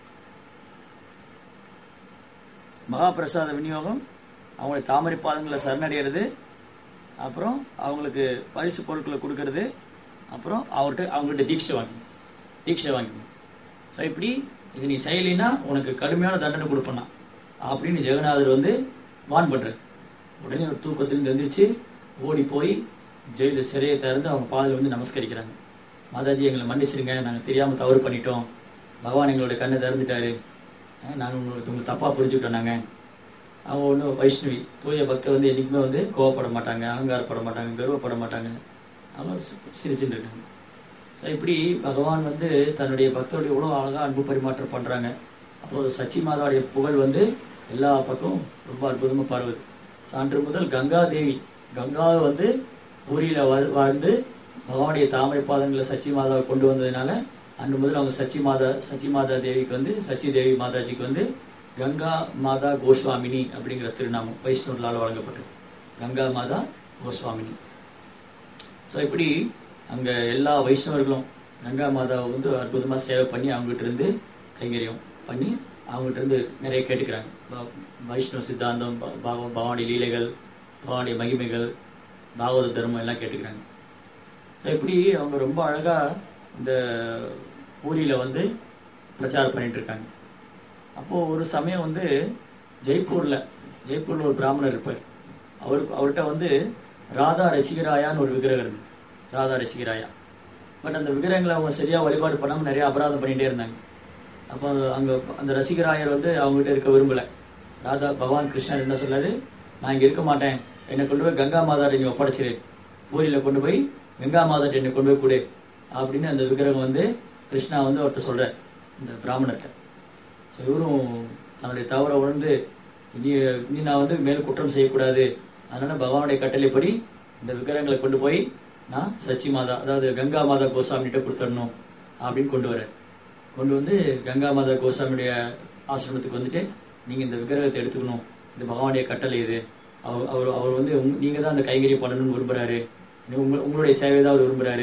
Speaker 1: மகா பிரசாத விநியோகம் அவங்களுடைய தாமரை பாதங்களை சரணடைகிறது அப்புறம் அவங்களுக்கு பரிசு பொருட்களை கொடுக்கறது அப்புறம் அவர்கிட்ட அவங்கள்ட்ட தீட்சை வாங்கணும் தீட்சை வாங்கிக்கணும் ஸோ இப்படி இது நீ செய்யலைன்னா உனக்கு கடுமையான தண்டனை கொடுப்பேனா அப்படின்னு ஜெகநாதர் வந்து வான் பண்றாரு உடனே ஒரு தூக்கத்திலிருந்து எந்திரிச்சு ஓடி போய் ஜெயில சிறையை திறந்து அவங்க பாதையில் வந்து நமஸ்கரிக்கிறாங்க மாதாஜி எங்களை மன்னிச்சிடுங்க நாங்கள் தெரியாமல் தவறு பண்ணிட்டோம் பகவான் எங்களோட கண்ணை திறந்துட்டாரு அஹ் நாங்கள் உங்களுக்கு உங்களுக்கு தப்பாக புரிஞ்சுக்கிட்டோம் நாங்கள் அவங்க ஒன்றும் வைஷ்ணவி தூய பக்தர் வந்து என்றைக்குமே வந்து கோவப்பட மாட்டாங்க அகங்காரப்பட மாட்டாங்க கர்வப்பட மாட்டாங்க அவங்க சி- சிரிச்சுட்டு இருக்காங்க ஸோ இப்படி பகவான் வந்து தன்னுடைய பக்தருடைய எவ்வளோ அழகாக அன்பு பரிமாற்றம் பண்ணுறாங்க அப்போ சச்சி மாதாவுடைய புகழ் வந்து எல்லா பக்கமும் ரொம்ப அற்புதமாக பரவுது சான்று முதல் கங்கா தேவி கங்காவை வந்து பூரியில் வாழ்ந்து பகவானுடைய தாமரை பாதங்களை சச்சி மாதாவை கொண்டு வந்ததுனால அன்று முதல் அவங்க சச்சி மாதா சச்சி மாதா தேவிக்கு வந்து சச்சி தேவி மாதாஜிக்கு வந்து கங்கா மாதா கோஸ்வாமினி அப்படிங்கிற திருநாமம் வைஷ்ணவர்களால் வழங்கப்பட்டது கங்கா மாதா கோஸ்வாமினி ஸோ இப்படி அங்கே எல்லா வைஷ்ணவர்களும் கங்கா மாதாவை வந்து அற்புதமாக சேவை பண்ணி அவங்ககிட்ட இருந்து கைங்கரியம் பண்ணி அவங்ககிட்ட இருந்து நிறைய கேட்டுக்கிறாங்க ப- வைஷ்ணவ சித்தாந்தம் ப- பகவ- பகவானுடைய லீலைகள் பகவானுடைய மகிமைகள் பாகவத தர்மம் எல்லாம் கேட்டுக்கிறாங்க ஸோ இப்படி அவங்க ரொம்ப அழகாக இந்த பூரியில் வந்து பிரச்சாரம் பண்ணிட்டு இருக்காங்க அப்போது ஒரு சமயம் வந்து ஜெய்ப்பூரில் ஜெய்ப்பூரில் ஒரு பிராமணர் இருப்பார் அவருக்கு அவர்கிட்ட வந்து ராதா ரசிகராயான்னு ஒரு விக்கிரகம் இருந்தது ராதா ரசிகராயா பட் அந்த விக்கிரகங்களை அவங்க சரியாக வழிபாடு பண்ணாமல் நிறைய அபராதம் பண்ணிகிட்டே இருந்தாங்க அப்போ அங்கே அந்த ரசிகராயர் வந்து அவங்ககிட்ட இருக்க விரும்பலை ராதா பகவான் கிருஷ்ணர் என்ன சொன்னாரு நான் இங்கே இருக்க மாட்டேன் என்னை கொண்டு போய் கங்கா மாதாட்ட நீ ஒப்படைச்சிரு பூரியில் கொண்டு போய் கங்கா மாதாட்ட என்னை கொண்டு போய் கொடு அப்படின்னு அந்த விக்கிரகம் வந்து கிருஷ்ணா வந்து அவர்கிட்ட சொல்கிறார் இந்த பிராமணர்கிட்ட ஸோ இவரும் தன்னுடைய தவறை உணர்ந்து இனி இனி நான் வந்து மேலும் குற்றம் செய்யக்கூடாது அதனால பகவானுடைய கட்டளைப்படி இந்த விக்கிரகங்களை கொண்டு போய் நான் சச்சி மாதா அதாவது கங்கா மாதா கோசாமிகிட்ட கொடுத்துடணும் அப்படின்னு கொண்டு வர்றார் கொண்டு வந்து கங்கா மாதா கோசாமியுடைய ஆசிரமத்துக்கு வந்துட்டு நீங்கள் இந்த விக்கிரகத்தை எடுத்துக்கணும் இது பகவானுடைய கட்டளை இது அவர் அவர் அவர் வந்து உங்க நீங்கள் தான் அந்த கைங்கரியம் பண்ணணும்னு விரும்புகிறாரு உங்க உங்களுடைய சேவை தான் அவர் விரும்புகிறாரு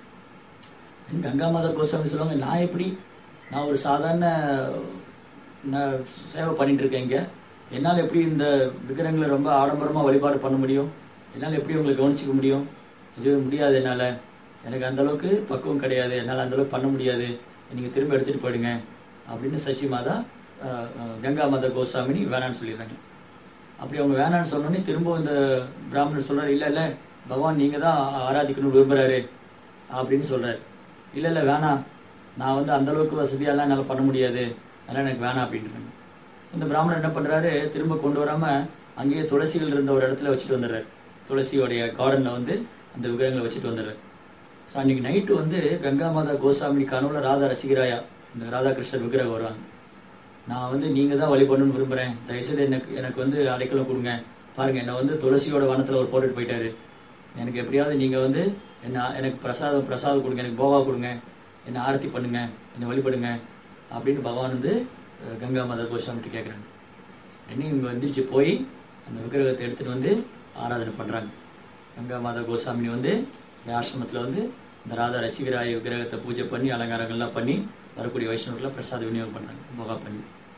Speaker 1: கங்கா மாதா கோஸ்வாமி சொல்லுவாங்க நான் எப்படி நான் ஒரு சாதாரண நான் சேவை பண்ணிட்டு இருக்கேன் இங்க என்னால் எப்படி இந்த விக்கிரகங்களை ரொம்ப ஆடம்பரமாக வழிபாடு பண்ண முடியும் என்னால் எப்படி உங்களை கவனிச்சிக்க முடியும் இது முடியாது என்னால் எனக்கு அந்த அளவுக்கு பக்குவம் கிடையாது என்னால் அந்த அளவுக்கு பண்ண முடியாது நீங்கள் திரும்ப எடுத்துகிட்டு போயிடுங்க அப்படின்னு சச்சி மாதா அஹ், அஹ், கங்கா மாதா கோஸ்வாமினி வேணான்னு சொல்லிடுறாங்க அப்படி அவங்க வேணான்னு சொன்னோடனே திரும்ப இந்த பிராமணர் சொல்றாரு இல்ல இல்ல பகவான் நீங்க தான் ஆராதிக்கணும்னு விரும்புறாரு அப்படின்னு சொல்றாரு இல்ல இல்ல வேணாம் நான் வந்து அந்த அளவுக்கு வசதியெல்லாம் என்னால பண்ண முடியாது அதெல்லாம் எனக்கு வேணாம் அப்படின்றாங்க இந்த பிராமணர் என்ன பண்றாரு திரும்ப கொண்டு வராம அங்கேயே துளசிகள் இருந்த ஒரு இடத்துல வச்சுட்டு வந்துடுறாரு துளசியோடைய கார்டன்ல வந்து அந்த விக்கிரகங்களை வச்சுட்டு வந்துடுறாரு ஸோ அன்னைக்கு நைட்டு வந்து கங்கா மாதா கோசாமி கனவுல ராதா ரசிகராயா இந்த ராதாகிருஷ்ணர் விக்கிரகம் வருவாங்க நான் வந்து நீங்க தான் வழிபடணும்னு விரும்புறேன் தயவுசெய்து எனக்கு எனக்கு வந்து அடைக்கலம் கொடுங்க பாருங்க என்னை வந்து துளசியோட வனத்துல ஒரு போட்டுட்டு போயிட்டாரு எனக்கு எப்படியாவது நீங்க வந்து என்ன எனக்கு பிரசாதம் பிரசாதம் கொடுங்க எனக்கு போகா கொடுங்க என்னை ஆரத்தி பண்ணுங்க என்னை வழிபடுங்க அப்படின்னு பகவான் வந்து அஹ், கங்கா மாதா கோஸ்வாமிட்டு கேட்குறாங்க உடனே இவங்க வந்துச்சு போய் அந்த விக்கிரகத்தை எடுத்துட்டு வந்து ஆராதனை பண்றாங்க கங்கா மாதா கோசாமி வந்து இந்த ஆசிரமத்துல வந்து இந்த ராதா ரசிகராய விக்கிரகத்தை பூஜை பண்ணி அலங்காரங்கள்லாம் பண்ணி வரக்கூடிய வைஷ்ணவர்களை பிரசாத விநியோகம் பண்றாங்க போகா பண்ணி ஸோ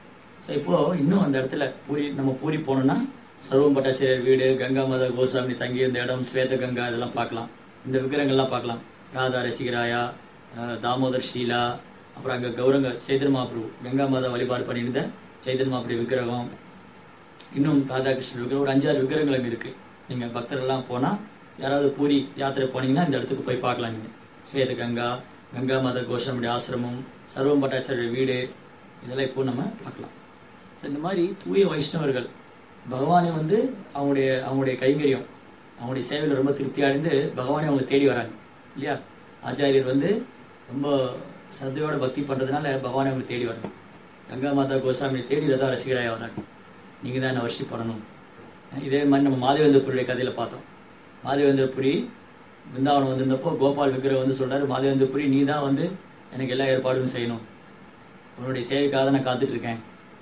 Speaker 1: ஸோ இப்போ இன்னும் அந்த இடத்துல பூரி நம்ம பூரி போனோம்னா சர்வம் பட்டாச்சாரியர் வீடு கங்கா மாதா கோசாமி தங்கி இருந்த இடம் ஸ்வேத கங்கா இதெல்லாம் பார்க்கலாம் இந்த விக்கிரகங்கள்லாம் பார்க்கலாம் ராதா ரசிகராயா அஹ், தாமோதர் ஷீலா அப்புறம் அங்கே கௌரங்க சைதன்ய மகாபிரபு கங்கா மாதா வழிபாடு பண்ணியிருந்த சைதன்ய மகாபிரபு விக்கிரகம் இன்னும் ராதாகிருஷ்ணர் விக்கிரகம் ஒரு அஞ்சாறு விக்கிரகங்கள் அங்கே இருக்கு நீங்க பக்தர்கள்லாம் போனா யாராவது பூரி யாத்திரை போனீங்கன்னா இந்த இடத்துக்கு போய் பார்க்கலாம் நீங்க ஸ்வேத கங்கா கங்கா மாதா கோஷாமுடைய ஆசிரமம் சர்வம் பட்டாச்சாரிய வீடு இதெல்லாம் இப்போ நம்ம பார்க்கலாம் ஸோ இந்த மாதிரி தூய வைஷ்ணவர்கள் பகவானை வந்து அவங்களுடைய அவங்களுடைய கைங்கரியம் அவங்களுடைய சேவையில் ரொம்ப திருப்தி அடைந்து பகவானை அவங்க தேடி வராங்க இல்லையா ஆச்சாரியர் வந்து ரொம்ப சத்தையோட பக்தி பண்றதுனால பகவானை அவங்க தேடி வராங்க கங்கா மாதா கோசாமியை தேடி தான் ரசிகராக வராங்க நீங்க தான் என்ன வர்ஷிப் பண்ணணும் இதே மாதிரி நம்ம மாதவேந்திரபுரியுடைய கதையில பார்த்தோம் மாதவேந்திரபுரி பிருந்தாவனம் வந்திருந்தப்போ கோபால் விக்கிரகம் வந்து சொல்றாரு மாதவேந்திரபுரி நீ தான் வந்து எனக்கு எல்லா ஏற்பாடும் செய்யணும் உன்னுடைய சேவைக்காக தான் நான் காத்துட்டு இருக்கேன்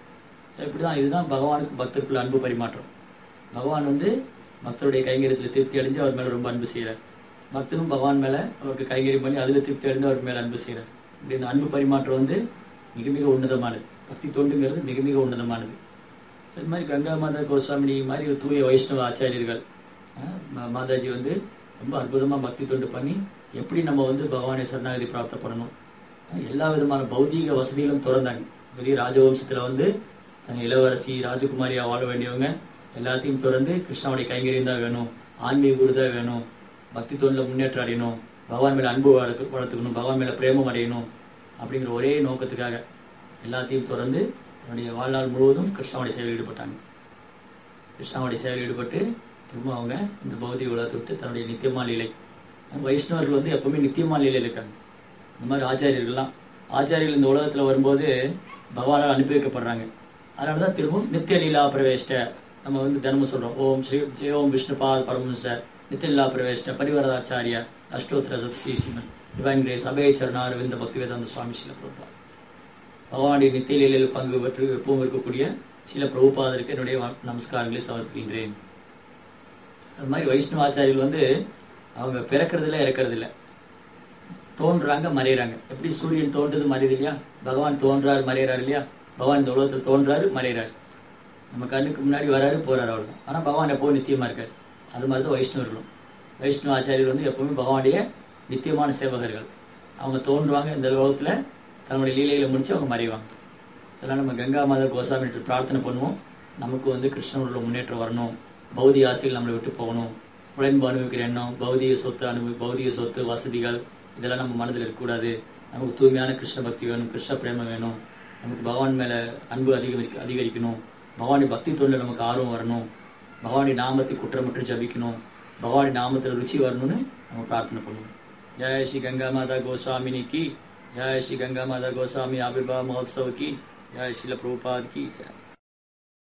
Speaker 1: ஸோ இப்படிதான் இதுதான் பகவானுக்கு பக்தருக்குள்ள அன்பு பரிமாற்றம் பகவான் வந்து பக்தருடைய கைங்கரியத்தில் திருப்தி அடைஞ்சு அவர் மேல ரொம்ப அன்பு செய்கிறார் பக்தனும் பகவான் மேல அவருக்கு கைங்கரியம் பண்ணி அதுல திருப்தி அடைந்து அவர் மேல அன்பு செய்கிறார் இப்படி இந்த அன்பு பரிமாற்றம் வந்து மிக மிக உன்னதமானது பக்தி தொண்டுங்கிறது மிக மிக உன்னதமானது ஸோ இது மாதிரி கங்கா மாதா கோஸ்வாமினி மாதிரி ஒரு தூய வைஷ்ணவ ஆச்சாரியர்கள் அஹ், மா- மாதாஜி வந்து ரொம்ப அற்புதமா பக்தி தொண்டு பண்ணி எப்படி நம்ம வந்து பகவானை சரணாகதி பிராப்தப்படணும் அஹ், எல்லா விதமான பௌதீக வசதிகளும் திறந்தாங்க பெரிய ராஜவம்சத்துல வந்து தன் இளவரசி ராஜகுமாரியா வாழ வேண்டியவங்க எல்லாத்தையும் திறந்து கிருஷ்ணாவுடைய கைங்கரியம் தான் வேணும் ஆன்மீக குரு தான் வேணும் பக்தி தொண்டில் முன்னேற்றம் அடையணும் பகவான் மேல அன்பு வளர்க்க- வளர்த்துக்கணும் பகவான் மேல பிரேமம் அடையணும் அப்படிங்கிற ஒரே நோக்கத்துக்காக எல்லாத்தையும் திறந்து தன்னுடைய வாழ்நாள் முழுவதும் கிருஷ்ணாவுடைய சேவையில் ஈடுபட்டாங்க கிருஷ்ணாவுடைய சேவையில் ஈடுபட்டு திரும்ப அவங்க இந்த பௌதிக உலகத்தை விட்டு தன்னுடைய நித்தியமா லீலை வைஷ்ணவர்கள் வந்து எப்பவுமே நித்தியமா லீலையில் இருக்காங்க இந்த மாதிரி ஆச்சாரியர்கள்லாம் ஆச்சாரியர்கள் இந்த உலகத்துல வரும்போது பகவானால் அனுப்பி வைக்கப்படுறாங்க அதனால தான் திரும்பவும் நித்திய லீலா பிரவேஷ்ட நம்ம வந்து தினமும் சொல்றோம் ஓம் ஸ்ரீ ஜெய ஓம் விஷ்ணுபாத் பரமஹம்ச நித்திய லீலா பிரவேஷ்ட பரிவரதாச்சாரியா அஷ்டோத்திர சத்ஸ்ரீ சிமன் டிவைன் சபை சரணா அரவிந்த பக்தி வேதாந்த சுவாமி சில பிரபா பகவானுடைய நித்திய லீலையில் பங்கு பெற்று எப்பவும் இருக்கக்கூடிய சில பிரபுபாதருக்கு என்னுடைய வ- நமஸ்காரங்களை சமர்ப்பிக்கின்றேன் அது மாதிரி வைஷ்ணவ ஆச்சாரியர்கள் வந்து அவங்க பிறக்கிறது இல்ல இறக்கிறது இல்ல தோன்றாங்க மறையறாங்க எப்படி சூரியன் தோன்றது மறையுது இல்லையா பகவான் தோன்றாரு மறையறாரு இல்லையா பகவான் இந்த உலகத்துல தோன்றாரு மறையறாரு நம்ம கண்ணுக்கு முன்னாடி வராரு போறாரு அவ்வளவுதான் ஆனா பகவான் எப்பவும் நித்தியமா இருக்காரு அது மாதிரி தான் வைஷ்ணவர்களும் வைஷ்ணவ ஆச்சாரியர்கள் வந்து எப்பவுமே பகவானுடைய நித்தியமான சேவகர்கள் அவங்க தோன்றுவாங்க இந்த உலகத்துல தன்னுடைய லீலைகளை முடிச்சு அவங்க மறைவாங்க சில நம்ம கங்கா மாதா கோசாமி பிரார்த்தனை பண்ணுவோம் நமக்கு வந்து கிருஷ்ணனோட முன்னேற்றம் வரணும் பௌதிக ஆசைகள் நம்மளை விட்டு போகணும் உடன்பு அனுபவிக்கிற எண்ணம் பௌதிக சொத்து அனுபவி பௌதிக சொத்து வசதிகள் இதெல்லாம் நம்ம மனதில் இருக்கக்கூடாது நமக்கு தூய்மையான கிருஷ்ண பக்தி வேணும் கிருஷ்ண பிரேமம் வேணும் நமக்கு பகவான் மேல அன்பு அதிகரிக்க அதிகரிக்கணும் பகவானுடைய பக்தி தொண்டில் நமக்கு ஆர்வம் வரணும் பகவானுடைய நாமத்தை குற்றமற்று ஜபிக்கணும் பகவானுடைய நாமத்தில் ருச்சி வரணும்னு நம்ம பிரார்த்தனை பண்ணுவோம் जय श्री गंगा माता गोस्वामिनी की जय श्री गंगा माता गोस्वामी आविर्भाव महोत्सव की जय श्रील प्रभुपाद की जय